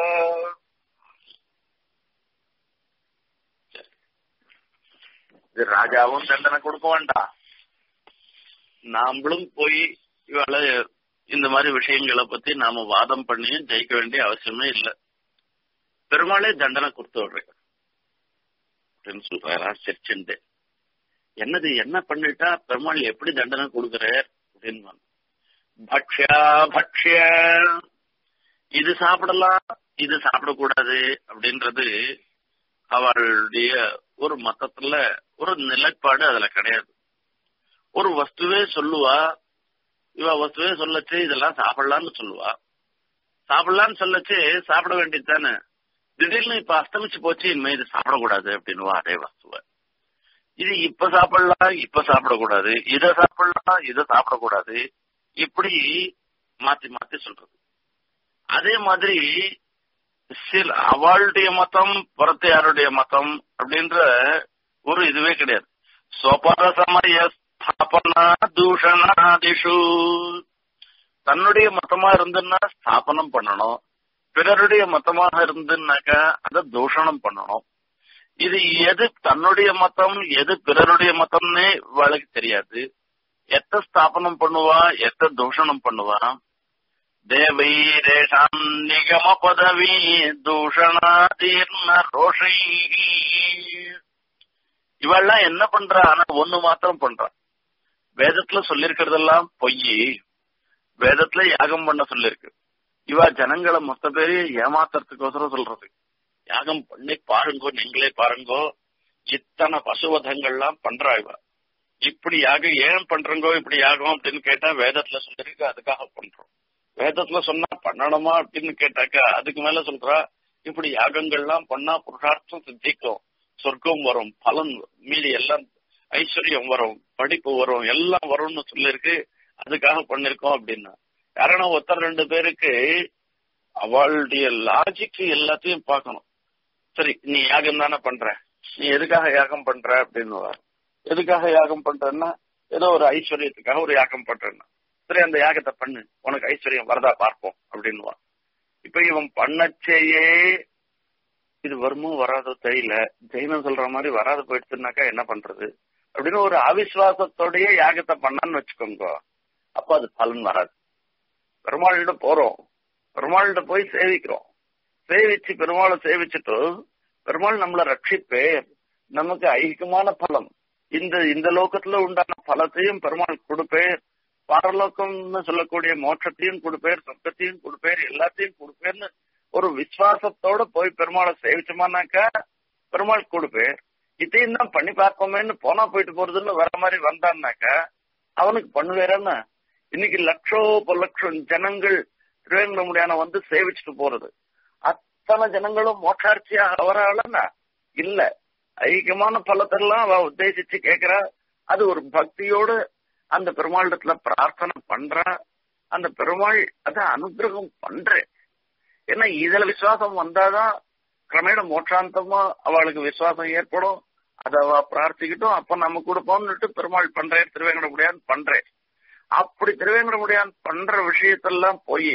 இது ராஜாவும் தண்டனை கொடுக்க வேண்டாம் நாமளும் போய் இவளை இந்த மாதிரி விஷயங்களை பத்தி நாம வாதம் பண்ணியும் ஜெயிக்க வேண்டிய அவசியமே இல்லை பெருமாளே தண்டனை கொடுத்து விடுறேன் அப்படின்னு சொல்றாரா சிரிச்சுண்டு என்னது என்ன பண்ணிட்டா பெருமாள் எப்படி தண்டனை கொடுக்கிறார் அப்படின்னு பக்ஷா பக்ஷ இது சாப்பிடலாம் இது சாப்பிடக்கூடாது அப்படின்றது அவளுடைய ஒரு மத்தத்துல ஒரு நிலைப்பாடு அதுல கிடையாது ஒரு வஸ்துவே சொல்லுவா இவ வஸ்துவே சொல்லச்சு இதெல்லாம் சாப்பிடலாம்னு சொல்லுவா சாப்பிடலாம்னு சொல்லச்சு சாப்பிட வேண்டியது தானே திடீர்னு இப்ப அஸ்தமிச்சு போச்சு இனிமே இது சாப்பிடக்கூடாது அப்படின்னுவா அதே வஸ்துவ இது இப்ப சாப்பிடலாம் இப்ப சாப்பிடக்கூடாது இதை சாப்பிடலாம் இதை சாப்பிடக்கூடாது இப்படி மாத்தி மாத்தி சொல்றது அதே மாதிரி சில அவளுடைய மதம் புறத்து யாருடைய மதம் அப்படின்ற ஒரு இதுவே கிடையாது சொபர சமய ஸ்தாபனா தூஷணாதிஷு தன்னுடைய மதமா இருந்துன்னா ஸ்தாபனம் பண்ணணும் பிறருடைய மதமாக இருந்துன்னாக்கா அதை தூஷணம் பண்ணணும் இது எது தன்னுடைய மதம் எது பிறருடைய மதம்னே இவளுக்கு தெரியாது எத்த ஸ்தாபனம் பண்ணுவா எத்த தூஷணம் பண்ணுவா தேவைரேஷாம் நிகம பதவி தூஷணாதீர்ண ரோஷை இவெல்லாம் என்ன பண்றா ஆனா ஒண்ணு மாத்திரம் பண்றா வேதத்துல சொல்லிருக்கிறதெல்லாம் பொய் வேதத்துல யாகம் பண்ண சொல்லிருக்கு இவ ஜனங்களை மொத்த பேரையும் ஏமாத்துறதுக்கோசரம் சொல்றது யாகம் பண்ணி பாருங்கோ நீங்களே பாருங்கோ இத்தனை பசுவதங்கள்லாம் பண்றா இவ இப்படி யாகம் ஏன் பண்றங்கோ இப்படி யாகம் அப்படின்னு கேட்டா வேதத்துல சொல்லிருக்கு அதுக்காக பண்றோம் வேதத்துல சொன்னா பண்ணணுமா அப்படின்னு கேட்டாக்கா அதுக்கு மேல சொல்றா இப்படி யாகங்கள்லாம் பண்ணா புருஷார்த்தம் சித்திக்கும் சொர்க்கம் வரும் பலன் மீதி எல்லாம் ஐஸ்வர்யம் வரும் படிப்பு வரும் எல்லாம் வரும்னு சொல்லிருக்கு அதுக்காக பண்ணிருக்கோம் அப்படின்னா காரணம் ஒருத்தர் ரெண்டு பேருக்கு அவளுடைய லாஜிக் எல்லாத்தையும் பார்க்கணும் சரி நீ யாகம் தானே பண்ற நீ எதுக்காக யாகம் பண்ற அப்படின்னு எதுக்காக யாகம் பண்றன்னா ஏதோ ஒரு ஐஸ்வர்யத்துக்காக ஒரு யாகம் பண்றேன்னா சரி அந்த யாகத்தை பண்ணு உனக்கு ஐஸ்வர்யம் வரதா பார்ப்போம் அப்படின்னுவான் இப்ப இவன் பண்ணச்சேயே இது வருமோ வராதோ தெரியல ஜெயினம் சொல்ற மாதிரி வராது போயிடுச்சுனாக்கா என்ன பண்றது அப்படின்னு ஒரு அவிசுவாசத்தோடய யாகத்தை பண்ணான்னு வச்சுக்கோங்க அப்ப அது பலன் வராது பெருமாள்கிட்ட போறோம் பெருமாள்கிட்ட போய் சேவிக்கிறோம் சேவிச்சு பெருமாளை சேவிச்சுட்டு பெருமாள் நம்மளை ரட்சிப்பேர் நமக்கு ஐக்கியமான பலம் இந்த இந்த லோகத்துல உண்டான பலத்தையும் பெருமாள் கொடுப்பேர் பாரலோகம்னு சொல்லக்கூடிய மோட்சத்தையும் கொடுப்பேர் சொர்க்கத்தையும் கொடுப்பேர் எல்லாத்தையும் கொடுப்பேர்னு ஒரு விசுவாசத்தோட போய் பெருமாளை சேவிச்சோமானாக்கா பெருமாள் கொடுப்பேர் இதையும் தான் பண்ணி பார்ப்போமேன்னு போனா போயிட்டு போறதுன்னு வர மாதிரி வந்தான்னாக்கா அவனுக்கு பண்ணுவேறன்னா இன்னைக்கு லட்சோ லட்சம் ஜனங்கள் திருவேங்கடமுடியான வந்து சேவிச்சுட்டு போறது அத்தனை ஜனங்களும் மோட்சாட்சியாக வராளன்னா இல்ல ஐக்கியமான பலத்தெல்லாம் அவ உத்தேசிச்சு கேக்குறா அது ஒரு பக்தியோடு அந்த பெருமாளிடத்துல பிரார்த்தனை பண்றா அந்த பெருமாள் அத அனுகிரகம் பண்றேன் ஏன்னா இதுல விசுவாசம் வந்தாதான் கிரமேண மோட்சாந்தமா அவளுக்கு விசுவாசம் ஏற்படும் அத அவ பிரார்த்திக்கிட்டும் அப்ப நம்ம கொடுப்போம்னுட்டு பெருமாள் பண்றேன் திருவேங்கடமுடியான் பண்றேன் அப்படி திருவேங்கடமுடியான் பண்ற விஷயத்தெல்லாம் போய்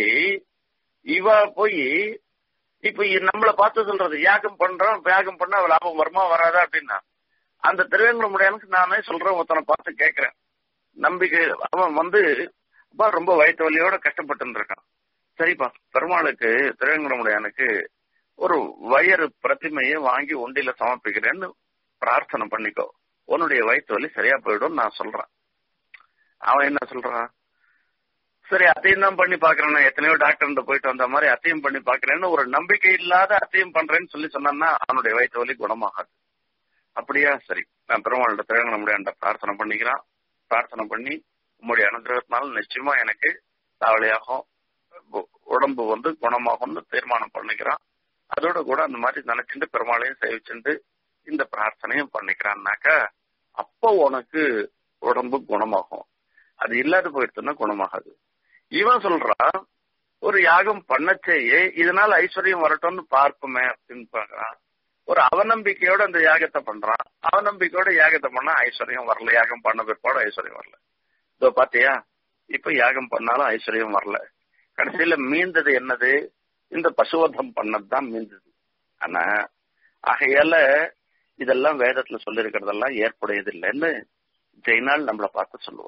இவ போய் இப்ப நம்மள பார்த்து சொல்றது யாகம் பண்றோம் யாகம் பண்ணா லாபம் வருமா வராதா அப்படின்னா அந்த திருவேங்கடமுடியானுக்கு நானே சொல்றேன் ஒருத்தனை பார்த்து கேட்கிறேன் நம்பிக்கை அவன் வந்து அப்பா ரொம்ப வயிற்று வலியோட கஷ்டப்பட்டு இருக்கான் சரிப்பா பெருமாளுக்கு திருவேங்கடமுடையானுக்கு ஒரு வயறு பிரதிமையை வாங்கி ஒண்டியில சமர்ப்பிக்கிறேன்னு பிரார்த்தனை பண்ணிக்கோ உன்னுடைய வயிற்று வலி சரியா போயிடும் நான் சொல்றேன் அவன் என்ன சொல்றான் சரி அத்தையும் தான் பண்ணி பாக்குறேன் எத்தனையோ டாக்டர் போயிட்டு வந்த மாதிரி அத்தையும் பண்ணி பாக்குறேன்னு ஒரு நம்பிக்கை இல்லாத அத்தையும் பண்றேன்னு சொல்லி சொன்னான்னா அவனுடைய வயிற்று வலி குணமாகாது அப்படியா சரி நான் பெருமாள்கிட்ட திருவேங்கட முடியாண்ட பிரார்த்தனை பண்ணிக்கிறான் பிரார்த்தனை பண்ணி உம்முடைய அனுகிரகத்தினால நிச்சயமா எனக்கு தாவலியாகும் உடம்பு வந்து குணமாகும்னு தீர்மானம் பண்ணிக்கிறான் அதோட கூட அந்த மாதிரி நினைச்சுட்டு பெருமாளையும் சேவிச்சுட்டு இந்த பிரார்த்தனையும் பண்ணிக்கிறான்னாக்கா அப்போ உனக்கு உடம்பு குணமாகும் அது இல்லாத போயிடுச்சுன்னா குணமாகாது இவன் சொல்றான் ஒரு யாகம் பண்ணச்சேயே இதனால ஐஸ்வர்யம் வரட்டும்னு பார்ப்போமே அப்படின்னு பாக்குறான் ஒரு அவநம்பிக்கையோட அந்த யாகத்தை பண்றான் அவநம்பிக்கையோட யாகத்தை பண்ணா ஐஸ்வர்யம் வரல யாகம் பண்ண பிற்பாடு ஐஸ்வர்யம் வரல இதோ பாத்தியா இப்ப யாகம் பண்ணாலும் ஐஸ்வர்யம் வரல கடைசியில மீந்தது என்னது இந்த பசுவதம் பண்ணதுதான் மீந்தது ஆனா ஆகையால இதெல்லாம் வேதத்துல சொல்லி இருக்கிறதெல்லாம் ஏற்புடையது இல்லைன்னு ஜெயினால் நம்மளை பார்த்து சொல்லுவா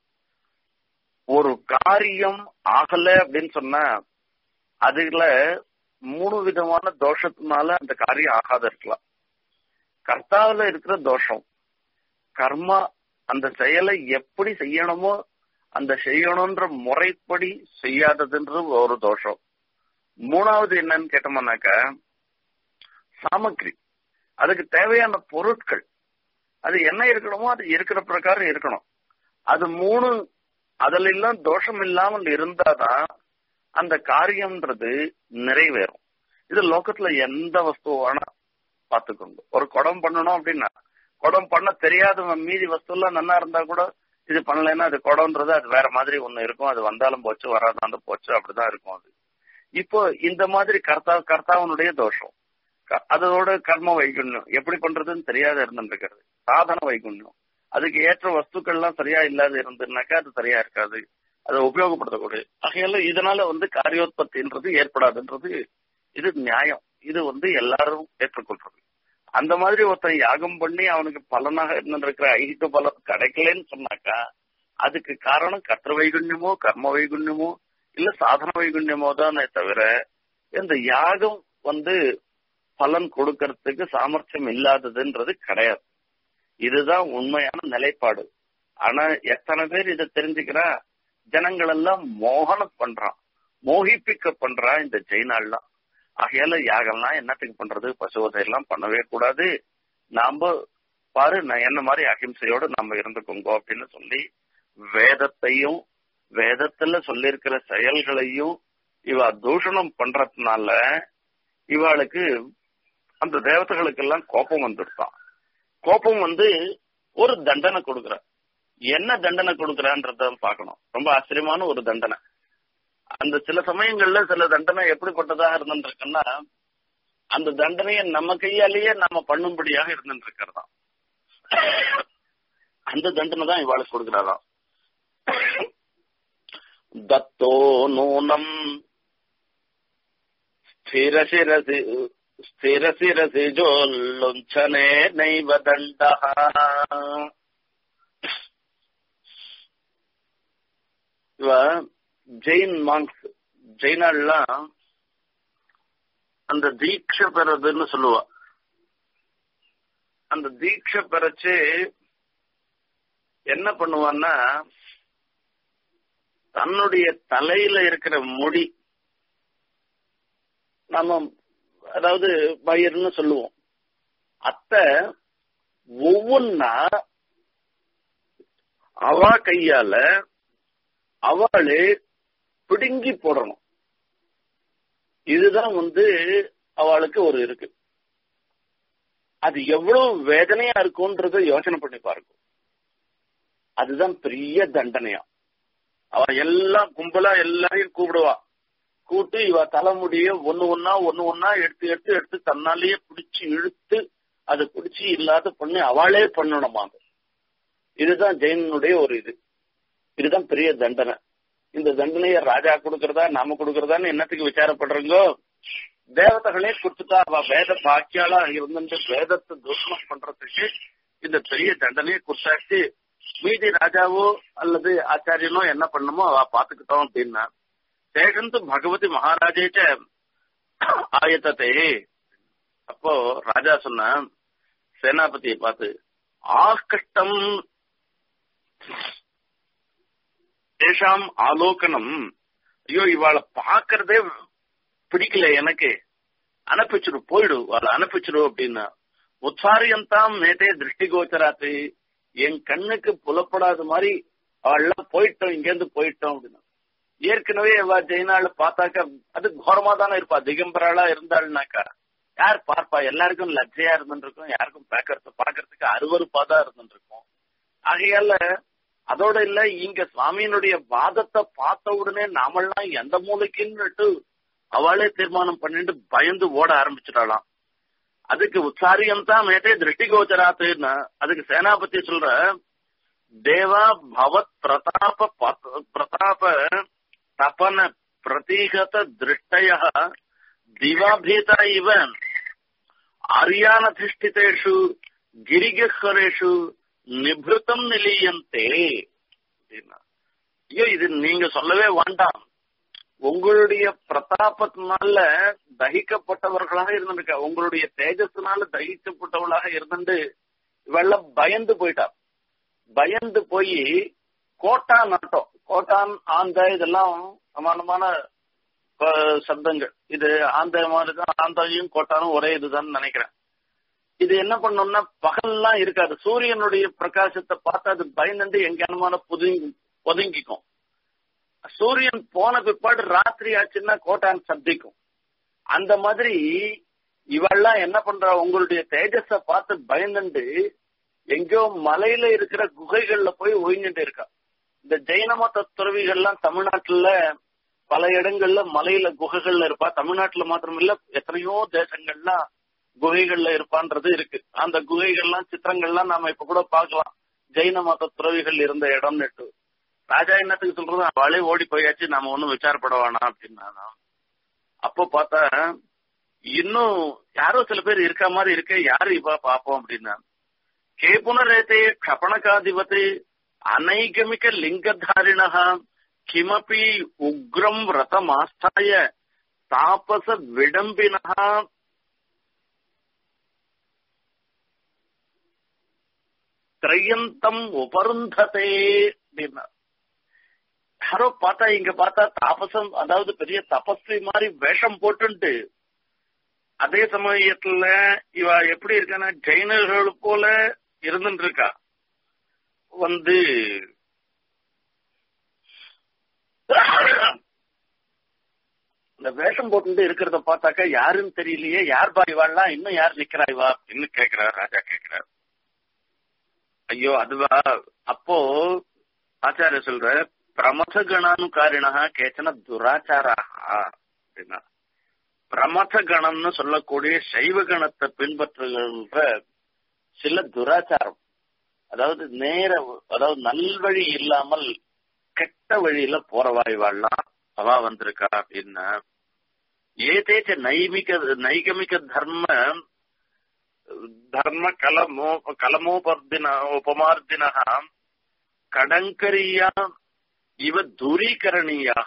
ஒரு காரியம் ஆகல அப்படின்னு சொன்னா அதுல மூணு விதமான தோஷத்தினால அந்த காரியம் ஆகாத இருக்கலாம் கர்த்தாவில இருக்கிற தோஷம் கர்மா அந்த செயலை எப்படி செய்யணுமோ அந்த செய்யணும்ன்ற முறைப்படி செய்யாததுன்றது ஒரு தோஷம் மூணாவது என்னன்னு கேட்டோம்னாக்க சாமக்கிரி அதுக்கு தேவையான பொருட்கள் அது என்ன இருக்கணுமோ அது இருக்கிற பிரகாரம் இருக்கணும் அது மூணு அதுல எல்லாம் தோஷம் இல்லாமல் இருந்தாதான் அந்த காரியம்ன்றது நிறைவேறும் இது லோகத்துல எந்த வஸ்துவானா பார்த்துக்கோங்க ஒரு குடம் பண்ணணும் அப்படின்னா குடம் பண்ண தெரியாதவன் மீதி வஸ்து எல்லாம் நல்லா இருந்தா கூட இது பண்ணலைன்னா அது குடம்ன்றது அது வேற மாதிரி ஒண்ணு இருக்கும் அது வந்தாலும் போச்சு வராதாலும் போச்சு அப்படிதான் இருக்கும் அது இப்போ இந்த மாதிரி கர்த்தா கர்த்தாவனுடைய தோஷம் அதோட கர்ம வைகுண்யம் எப்படி பண்றதுன்னு தெரியாத இருந்துருக்கிறது சாதன வைகுண்யம் அதுக்கு ஏற்ற வஸ்துக்கள்லாம் சரியா இல்லாத இருந்துனாக்கா அது சரியா இருக்காது அதை உபயோகப்படுத்தக்கூடிய ஆகையால இதனால வந்து காரியோத்பத்தின்றது ஏற்படாதுன்றது இது நியாயம் இது வந்து எல்லாரும் ஏற்றுக்கொள்றது அந்த மாதிரி ஒருத்தன் யாகம் பண்ணி அவனுக்கு பலனாக இருந்திருக்கிற ஐகிக பலம் கிடைக்கலன்னு சொன்னாக்கா அதுக்கு காரணம் கற்ற வைகுண்யமோ கர்ம வைகுண்யமோ இல்ல சாதன வைகுண்யமோ தானே தவிர இந்த யாகம் வந்து பலன் கொடுக்கறதுக்கு சாமர்த்தியம் இல்லாததுன்றது கிடையாது இதுதான் உண்மையான நிலைப்பாடு ஆனா எத்தனை பேர் இதை தெரிஞ்சுக்கிறா ஜனங்கள் எல்லாம் மோகனம் பண்றான் மோகிப்பிக்க பண்றான் இந்த ஜெயினாள்லாம் ஆகையால யாகம்லாம் என்னத்துக்கு பண்றது பசுவதை எல்லாம் பண்ணவே கூடாது நாம பாரு நான் என்ன மாதிரி அஹிம்சையோட நம்ம இருந்துக்கோங்க அப்படின்னு சொல்லி வேதத்தையும் வேதத்துல சொல்லியிருக்கிற செயல்களையும் இவ தூஷணம் பண்றதுனால இவாளுக்கு அந்த தேவதைகளுக்கெல்லாம் கோபம் வந்துடுதான் கோபம் வந்து ஒரு தண்டனை கொடுக்குற என்ன தண்டனை கொடுக்குறான்றத பார்க்கணும் ரொம்ப ஆச்சரியமான ஒரு தண்டனை அந்த சில சமயங்கள்ல சில தண்டனை எப்படிப்பட்டதாக இருந்துருக்குன்னா அந்த தண்டனையை நம்ம கையாலேயே நம்ம பண்ணும்படியாக இருந்துட்டு இருக்கிறதாம் அந்த தண்டனை தான் இவாளுக்கு கொடுக்கிறாராம் தத்தோ நூனம் ஸ்திரசிரசி ஸ்திரசிரசி ஜோல்லுஞ்சனே நைவ தண்டா இவ ஜெயின் மாங்ஸ் ஜெயினாலாம் அந்த தீட்சை பெறதுன்னு சொல்லுவா அந்த தீட்சை பெறச்சு என்ன பண்ணுவான்னா தன்னுடைய தலையில இருக்கிற முடி நம்ம அதாவது பயிர்னு சொல்லுவோம் அத்த ஒவ்வொன்னா அவ கையால அவளே பிடுங்கி போடணும் இதுதான் வந்து அவளுக்கு ஒரு இருக்கு அது எவ்வளவு வேதனையா இருக்கும்ன்றத யோசனை பண்ணி பாருங்க அதுதான் பெரிய தண்டனையா அவ எல்லாம் கும்பலா எல்லாரையும் கூப்பிடுவா கூட்டு இவ தலைமுடிய ஒண்ணு ஒன்னா ஒண்ணு ஒன்னா எடுத்து எடுத்து எடுத்து தன்னாலேயே பிடிச்சு இழுத்து அதை பிடிச்சி இல்லாத பண்ணி அவளே பண்ணணுமா அது இதுதான் ஜெயினுடைய ஒரு இது இதுதான் பெரிய தண்டனை இந்த தண்டனைய ராஜா கொடுக்கறதா நாம கொடுக்கறதான்னு என்னத்துக்கு விசாரப்படுறீங்கோ தேவதைகளே கொடுத்துட்டா அவ வேத பாக்கியாலா இருந்துட்டு வேதத்தை தூஷணம் பண்றதுக்கு இந்த பெரிய தண்டனையை கொடுத்தாச்சு மீதி ராஜாவோ அல்லது ஆச்சாரியனோ என்ன பண்ணுமோ அவ பாத்துக்கிட்டோம் அப்படின்னா சேஷந்து பகவதி மகாராஜேச்ச ஆயத்தத்தை அப்போ ராஜா சொன்ன சேனாபதியை பார்த்து ஆகஷ்டம் தேஷாம் ஆலோகனம் ஐயோ இவாளை பாக்குறதே பிடிக்கல எனக்கு அனுப்பிச்சிடு போயிடு அவளை அனுப்பிச்சிடு அப்படின்னா உத்சாரியந்தாம் நேத்தே திருஷ்டி கோச்சராத்து என் கண்ணுக்கு புலப்படாத மாதிரி அவள்லாம் போயிட்டோம் இங்கேருந்து போயிட்டோம் அப்படின்னா ஏற்கனவே அவ ஜெயினாள் பார்த்தாக்க அது கோரமா தானே இருப்பா திகம்பராளா இருந்தாள்னாக்கா யார் பார்ப்பா எல்லாருக்கும் லட்சையா இருந்துருக்கும் யாருக்கும் பாக்கறது பாக்குறதுக்கு அருவறுப்பா தான் இருந்துருக்கும் ஆகையால அதோட இல்ல இங்க சுவாமியினுடைய வாதத்தை பார்த்த உடனே நாமெல்லாம் எந்த மூலைக்குன்னுட்டு அவளே தீர்மானம் பண்ணிட்டு பயந்து ஓட ஆரம்பிச்சிடலாம் அதுக்கு உற்சாரியம் தான் மேட்டே திருஷ்டி கோச்சராத்துன்னா அதுக்கு சேனாபதி சொல்ற தேவா பவத் பிரதாப பிரதாப தபன பிரதீகத திருஷ்டய திவாபீத இவ ஆரியானதிஷ்டிதேஷு கிரிகஸ்வரேஷு நிபிருத்தம் நிலையந்தே அப்படின்னா ஐயோ இது நீங்க சொல்லவே வேண்டாம் உங்களுடைய பிரதாபத்தினால தகிக்கப்பட்டவர்களாக இருந்திருக்க உங்களுடைய தேஜஸ்னால தகிக்கப்பட்டவளாக இருந்துட்டு இவெல்லாம் பயந்து போயிட்டா பயந்து போய் கோட்டான் நாட்டம் கோட்டான் ஆந்த இதெல்லாம் சமானமான சப்தங்கள் இது ஆந்த மாதிரிதான் ஆந்தையும் கோட்டானும் ஒரே இதுதான் நினைக்கிறேன் இது என்ன பண்ணோம்னா பகல்லாம் இருக்காது சூரியனுடைய பிரகாசத்தை பார்த்து அது பயந்துட்டு எங்கேனுமான புதுங்கி ஒதுங்கிக்கும் சூரியன் போன பிற்பாடு ராத்திரி ஆச்சுன்னா கோட்டான் சப்திக்கும் அந்த மாதிரி இவெல்லாம் என்ன பண்றா உங்களுடைய தேஜஸ பார்த்து பயந்துண்டு எங்கேயோ மலையில இருக்கிற குகைகள்ல போய் ஒழிஞ்சுட்டு இருக்கா இந்த ஜெயின மத துறவிகள்லாம் தமிழ்நாட்டுல பல இடங்கள்ல மலையில குகைகள்ல இருப்பா தமிழ்நாட்டுல மாத்திரம் இல்ல எத்தனையோ தேசங்கள்லாம் குகைகள்ல இருப்பான்றது இருக்கு அந்த குகைகள்லாம் சித்திரங்கள்லாம் நாம இப்ப கூட பாக்கலாம் ஜெயின மத துறவிகள் இருந்த இடம்னுட்டு ராஜா என்னத்துக்கு சொல்றது அவளே ஓடி போயாச்சு நாம ஒன்னும் விசாரப்பட வேணாம் அப்படின்னா அப்போ பார்த்தா இன்னும் யாரோ சில பேர் இருக்க மாதிரி இருக்க யாரு இப்ப பாப்போம் அப்படின்னா கே புனரேத்தே க்ஷபணகாதிபத்து அனைகமிக லிங்கதாரிண கிமபி உக்ரம் ரதமாஸ்தாய தாபச விடம்பினா திரையந்தம் உபருந்ததே அப்படின்னா யாரோ பார்த்தா இங்க பார்த்தா தாபசம் அதாவது பெரிய தபஸ்வி மாதிரி வேஷம் போட்டுன்ட்டு அதே சமயத்துல இவ எப்படி இருக்கான்னா ஜெயினர்கள் போல இருந்துட்டு இருக்கா வந்து இந்த வேஷம் போட்டு இருக்கிறத பார்த்தாக்கா யாருன்னு தெரியலையே யார் பா இவாள்லாம் இன்னும் யார் நிக்கிறா இவா அப்படின்னு கேக்குறாரு ராஜா கேக்குறாரு ஐயோ அதுவா அப்போ ஆச்சாரிய சொல்ற பிரமத கணானுகாரிணா கேச்சன துராச்சாரா அப்படின்னா பிரமத கணம்னு சொல்லக்கூடிய சைவ கணத்தை பின்பற்றுகின்ற சில துராச்சாரம் அதாவது நேர அதாவது நல்வழி இல்லாமல் கெட்ட வழியில போறவாய் வாழலாம் அவா வந்திருக்கா அப்படின்னா ஏதேச்ச நைமிக நைகமிக தர்ம தர்ம கலமோ கலமோபர்தின உபமார்த்தினா கடங்கரியா இவ தூரீகரணியாக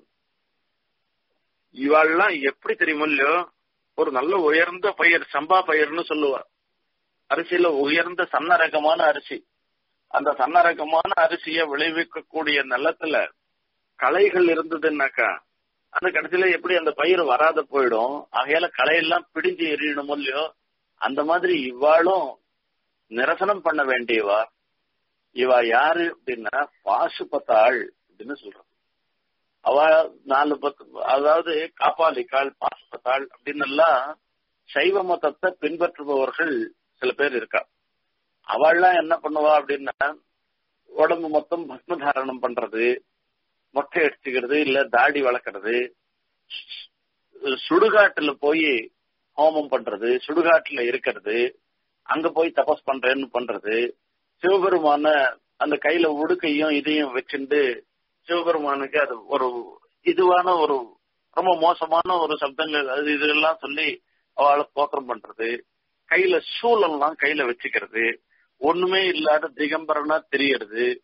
இவாள்லாம் எப்படி தெரியுமோ இல்லையோ ஒரு நல்ல உயர்ந்த பயிர் சம்பா பயிர்னு சொல்லுவா அரிசியில உயர்ந்த சன்ன ரகமான அரிசி அந்த சன்ன ரகமான அரிசியை விளைவிக்கக்கூடிய நிலத்துல களைகள் இருந்ததுன்னாக்கா அந்த கடைசியில எப்படி அந்த பயிர் வராத போயிடும் ஆகையால களையெல்லாம் பிடிஞ்சு எறியணும் இல்லையோ அந்த மாதிரி இவாளும் நிரசனம் பண்ண வேண்டியவா இவ யாரு அப்படின்னா பாசுபத்தாள் அப்படின்னு சொல்றோம் அவ நாலு பத்து அதாவது காப்பாளிக்காள் பாசுபத்தாள் அப்படின்னு எல்லாம் சைவ மதத்தை பின்பற்றுபவர்கள் சில பேர் இருக்கா அவள்லாம் என்ன பண்ணுவா அப்படின்னா உடம்பு மொத்தம் பஸ்ம தாரணம் பண்றது மொட்டை அடிச்சுக்கிறது இல்ல தாடி வளர்க்கறது சுடுகாட்டுல போய் ஹோமம் பண்றது சுடுகாட்டுல இருக்கிறது அங்க போய் தபஸ் பண்றேன்னு பண்றது சிவபெருமான அந்த கையில உடுக்கையும் இதையும் வச்சுட்டு சிவபெருமானுக்கு அது ஒரு இதுவான ஒரு ரொம்ப மோசமான ஒரு சப்தங்கள் அது இதெல்லாம் சொல்லி அவளை தோற்றம் பண்றது கையில சூழல்லாம் கையில வச்சுக்கிறது ஒண்ணுமே இல்லாத திகம்பரனா தெரியறது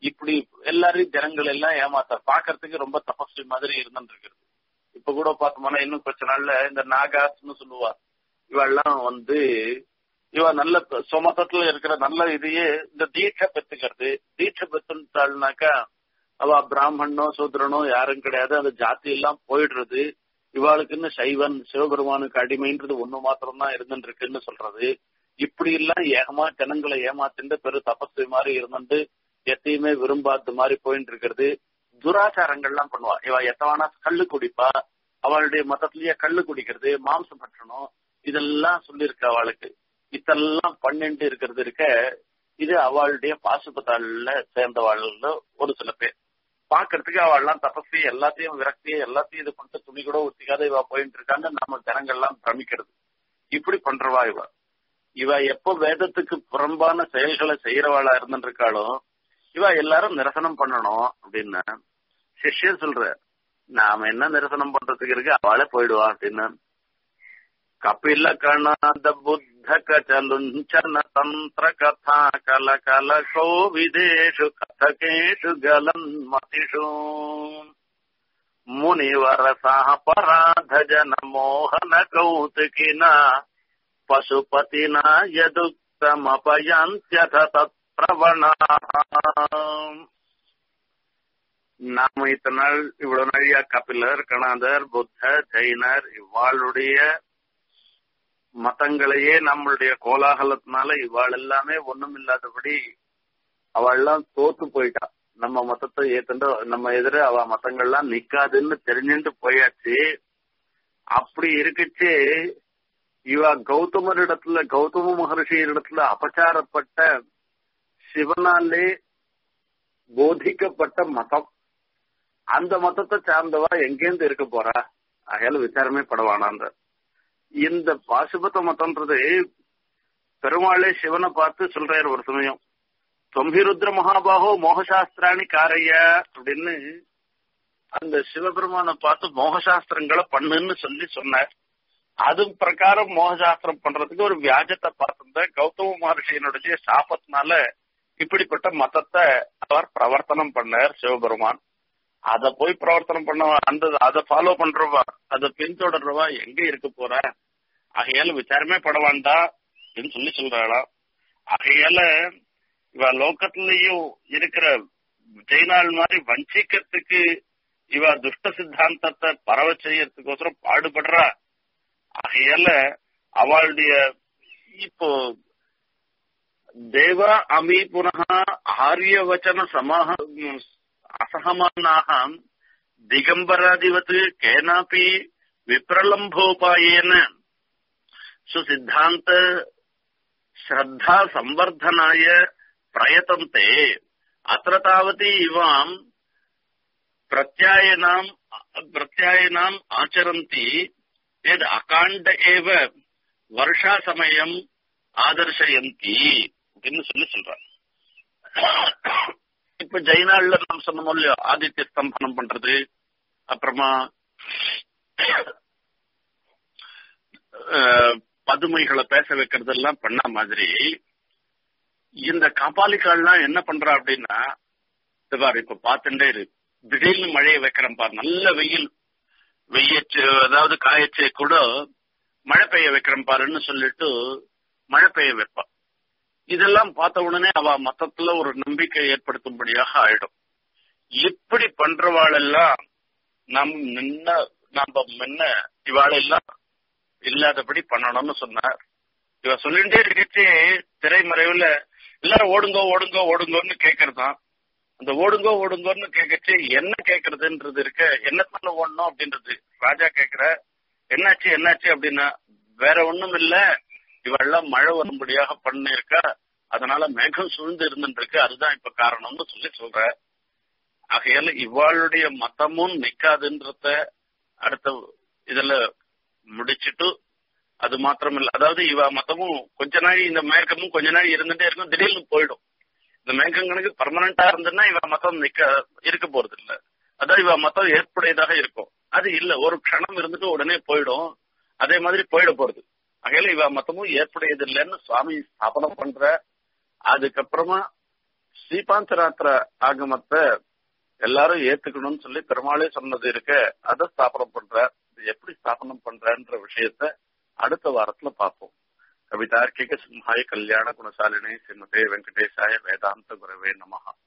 இப்படி எல்லாரையும் ஜனங்கள் எல்லாம் ஏமாத்த பாக்குறதுக்கு ரொம்ப தபஸ்வி மாதிரி இருந்துட்டு இப்ப கூட பார்த்தோம்னா இன்னும் கொஞ்ச நாள்ல இந்த நாகாஸ்னு சொல்லுவா இவெல்லாம் வந்து இவ நல்ல சுமத்தத்துல இருக்கிற நல்ல இதையே இந்த தீட்சை பெத்துக்கிறது தீட்சை பெத்துட்டாள்னாக்கா அவ பிராமணனோ சூத்திரனோ யாரும் கிடையாது அந்த ஜாதி எல்லாம் போயிடுறது இவாளுக்குன்னு சைவன் சிவபெருமானுக்கு அடிமைன்றது ஒண்ணு மாத்திரம் தான் இருந்துட்டு இருக்குன்னு சொல்றது இப்படி எல்லாம் ஏகமா ஜனங்களை ஏமாத்திட்டு பெரு தபஸ்வி மாதிரி இருந்துட்டு எத்தையுமே விரும்பாத மாதிரி போயிட்டு இருக்கிறது துராச்சாரங்கள்லாம் பண்ணுவா இவ எத்தவானா கள்ளு குடிப்பா அவளுடைய மதத்திலேயே கள்ளு குடிக்கிறது மாம்சம் பற்றணும் இதெல்லாம் சொல்லியிருக்க அவளுக்கு இதெல்லாம் பண்ணிட்டு இருக்கிறது இருக்க இது அவளுடைய பாசுபத்தாள்ல சேர்ந்தவாள்ல ஒரு சில பேர் பாக்குறதுக்கு அவள்லாம் தபசி எல்லாத்தையும் விரக்தி எல்லாத்தையும் இது பண்ணிட்டு துணி கூட ஒத்திக்காத இவ போயிட்டு இருக்காங்க நம்ம ஜனங்கள்லாம் பிரமிக்கிறது இப்படி பண்றவா இவ இவ எப்போ வேதத்துக்கு புறம்பான செயல்களை செய்யறவாளா இருந்துருக்காளோ இவ எல்லாரும் நிரசனம் பண்ணணும் அப்படின்னு சிஷ்யன் சொல்ற நாம என்ன நிரசனம் பண்றதுக்கு இருக்கு அவளே போயிடுவா அப்படின்னு கபில கணாத புத்த கச்சலுஞ்சன தந்திர கதா கல கல கோவிதேஷு கதகேஷு கலன் மதிஷு முனிவரசா பராத ஜன மோகன கௌதுகின பசுபதினா யதுக்தமபயந்தியத தத்ரவணா நாம இத்தனை நாள் இவ்வளவு நாழியா கபிலர் கணாதர் புத்த ஜெயினர் இவ்வாளுடைய மதங்களையே நம்மளுடைய கோலாகலத்தினால இவாள் எல்லாமே ஒண்ணும் இல்லாதபடி அவள்லாம் தோத்து போயிட்டா நம்ம மதத்தை ஏத்துண்டு நம்ம எதிர அவ மதங்கள்லாம் நிக்காதுன்னு தெரிஞ்சுட்டு போயாச்சு அப்படி இருக்குச்சு இவ கௌதமர் இடத்துல கௌதம மகர்ஷியர் இடத்துல அபச்சாரப்பட்ட சிவனாலே போதிக்கப்பட்ட மதம் அந்த மதத்தை சார்ந்தவா எங்கேருந்து இருக்க போறா அகையால விசாரமே படவானான்ற இந்த பாசுபத மதம்ன்றது பெருமாளே சிவனை பார்த்து சொல்றாரு ஒரு சமயம் தொம்பிருத்ர மகாபாகோ மோகசாஸ்திராணி காரைய அப்படின்னு அந்த சிவபெருமானை பார்த்து மோகசாஸ்திரங்களை பண்ணுன்னு சொல்லி சொன்னார் அது பிரகாரம் மோகசாஸ்திரம் பண்றதுக்கு ஒரு வியாஜத்தை பார்த்திருந்த கௌதம மகர்ஷியினுடைய சாபத்தினால இப்படிப்பட்ட மதத்தை அவர் பிரவர்த்தனம் பண்ணார் சிவபெருமான் அத போய் பிரவர்த்தனம் பண்ணவா அந்த அதை ஃபாலோ பண்றவா அதை பின்தொடர்றவா எங்க இருக்க போற ஆகையால விசாரமே பட வேண்டாம் அப்படின்னு சொல்லி சொல்றாளாம் ஆகையால இவ லோக்கத்திலயும் இருக்கிற ஜெயினாள் மாதிரி வஞ்சிக்கிறதுக்கு இவ துஷ்ட சித்தாந்தத்தை பரவ செய்யறதுக்கோசரம் பாடுபடுறா ஆகையால அவளுடைய இப்போ தேவ அமி புனः ஆரியவச்சன சமஹ அசகமானாக திகம்பராதிவத் கேனாபி விப்ரலம்போபாயேன சுசித்தாந்த ஸ்ரத்தா சம்வர்தனாய பிரயத்தந்தே அत्र तावती इवाम् प्रत्यायनाम् प्रत्यायनाम् आचरन्ति यद् अकाण्ड एव வருஷாசமயம் ஆதர்சயந்தி அப்படின்னு சொல்லி சொல்றாங்க இப்ப ஜெயினாள்ல நாம் சொன்னோம் இல்லையோ ஆதித்ய ஸ்தம்பனம் பண்றது அப்புறமா பதுமைகளை பேச வைக்கிறது எல்லாம் பண்ண மாதிரி இந்த காப்பாளிக்கால்லாம் என்ன பண்றா அப்படின்னா பாரு இப்ப பார்த்துட்டே இரு திடீர்னு மழையை வைக்கிறேன் பாரு நல்ல வெயில் வெய்யச்சு அதாவது காயச்சே கூட மழை பெய்ய வைக்கிறேன் பாருன்னு சொல்லிட்டு மழை பெய்ய வைப்பான் இதெல்லாம் பார்த்த உடனே அவ மத்தத்துல ஒரு நம்பிக்கை ஏற்படுத்தும்படியாக ஆயிடும் இப்படி பண்றவாளெல்லாம் நம் நின்ன நம்ம முன்ன இவாளெல்லாம் இல்லாதபடி பண்ணணும்னு சொன்னார் இவ சொல்லிட்டே இருந்துச்சு திரைமறைவுல எல்லாரும் ஓடுங்கோ ஓடுங்கோ ஓடுங்கோன்னு கேக்குறதுதான் அந்த ஓடுங்கோ ஓடுங்கோன்னு கேட்கச்சு என்ன கேக்குறதுன்றது இருக்க என்னத்தால ஓடணும் அப்படின்றது ராஜா கேக்குற என்னாச்சு என்னாச்சு அப்படின்னா வேற ஒண்ணும் இல்ல இவெல்லாம் மழை வரும்படியாக பண்ணிருக்கா அதனால மேகம் சூழ்ந்து இருந்துட்டு இருக்கு அதுதான் இப்ப காரணம்னு சொல்லி சொல்ற ஆகையால இவாளுடைய மதமும் நிக்காதுன்றத அடுத்த இதுல முடிச்சிட்டு அது மாத்திரம் இல்ல அதாவது இவ மத்தமும் கொஞ்ச நாள் இந்த மேகமும் கொஞ்ச நாள் இருந்துட்டே இருக்கும் திடீர்னு போயிடும் இந்த மேகம் கணக்கு பர்மனண்டா இருந்ததுன்னா இவ மத்தம் நிக்க இருக்க போறது இல்ல அதான் இவ மத்தம் ஏற்புடையதாக இருக்கும் அது இல்ல ஒரு க்ஷணம் இருந்துட்டு உடனே போயிடும் அதே மாதிரி போயிட போறது அகையில இவ மத்தமும் ஏற்புடையது இல்லைன்னு சுவாமி ஸ்தாபனம் பண்ற அதுக்கப்புறமா ஸ்ரீபாந்தராத்திர ஆகமத்தை எல்லாரும் ஏத்துக்கணும்னு சொல்லி பெருமாளே சொன்னது இருக்க அதை ஸ்தாபனம் பண்ற இது எப்படி ஸ்தாபனம் பண்றன்ற விஷயத்த அடுத்த வாரத்துல பார்ப்போம் கவிதார்க்கிக சிம்ஹாய கல்யாண குணசாலினி ஸ்ரீமதே வெங்கடேசாய வேதாந்த குரவே நமஹா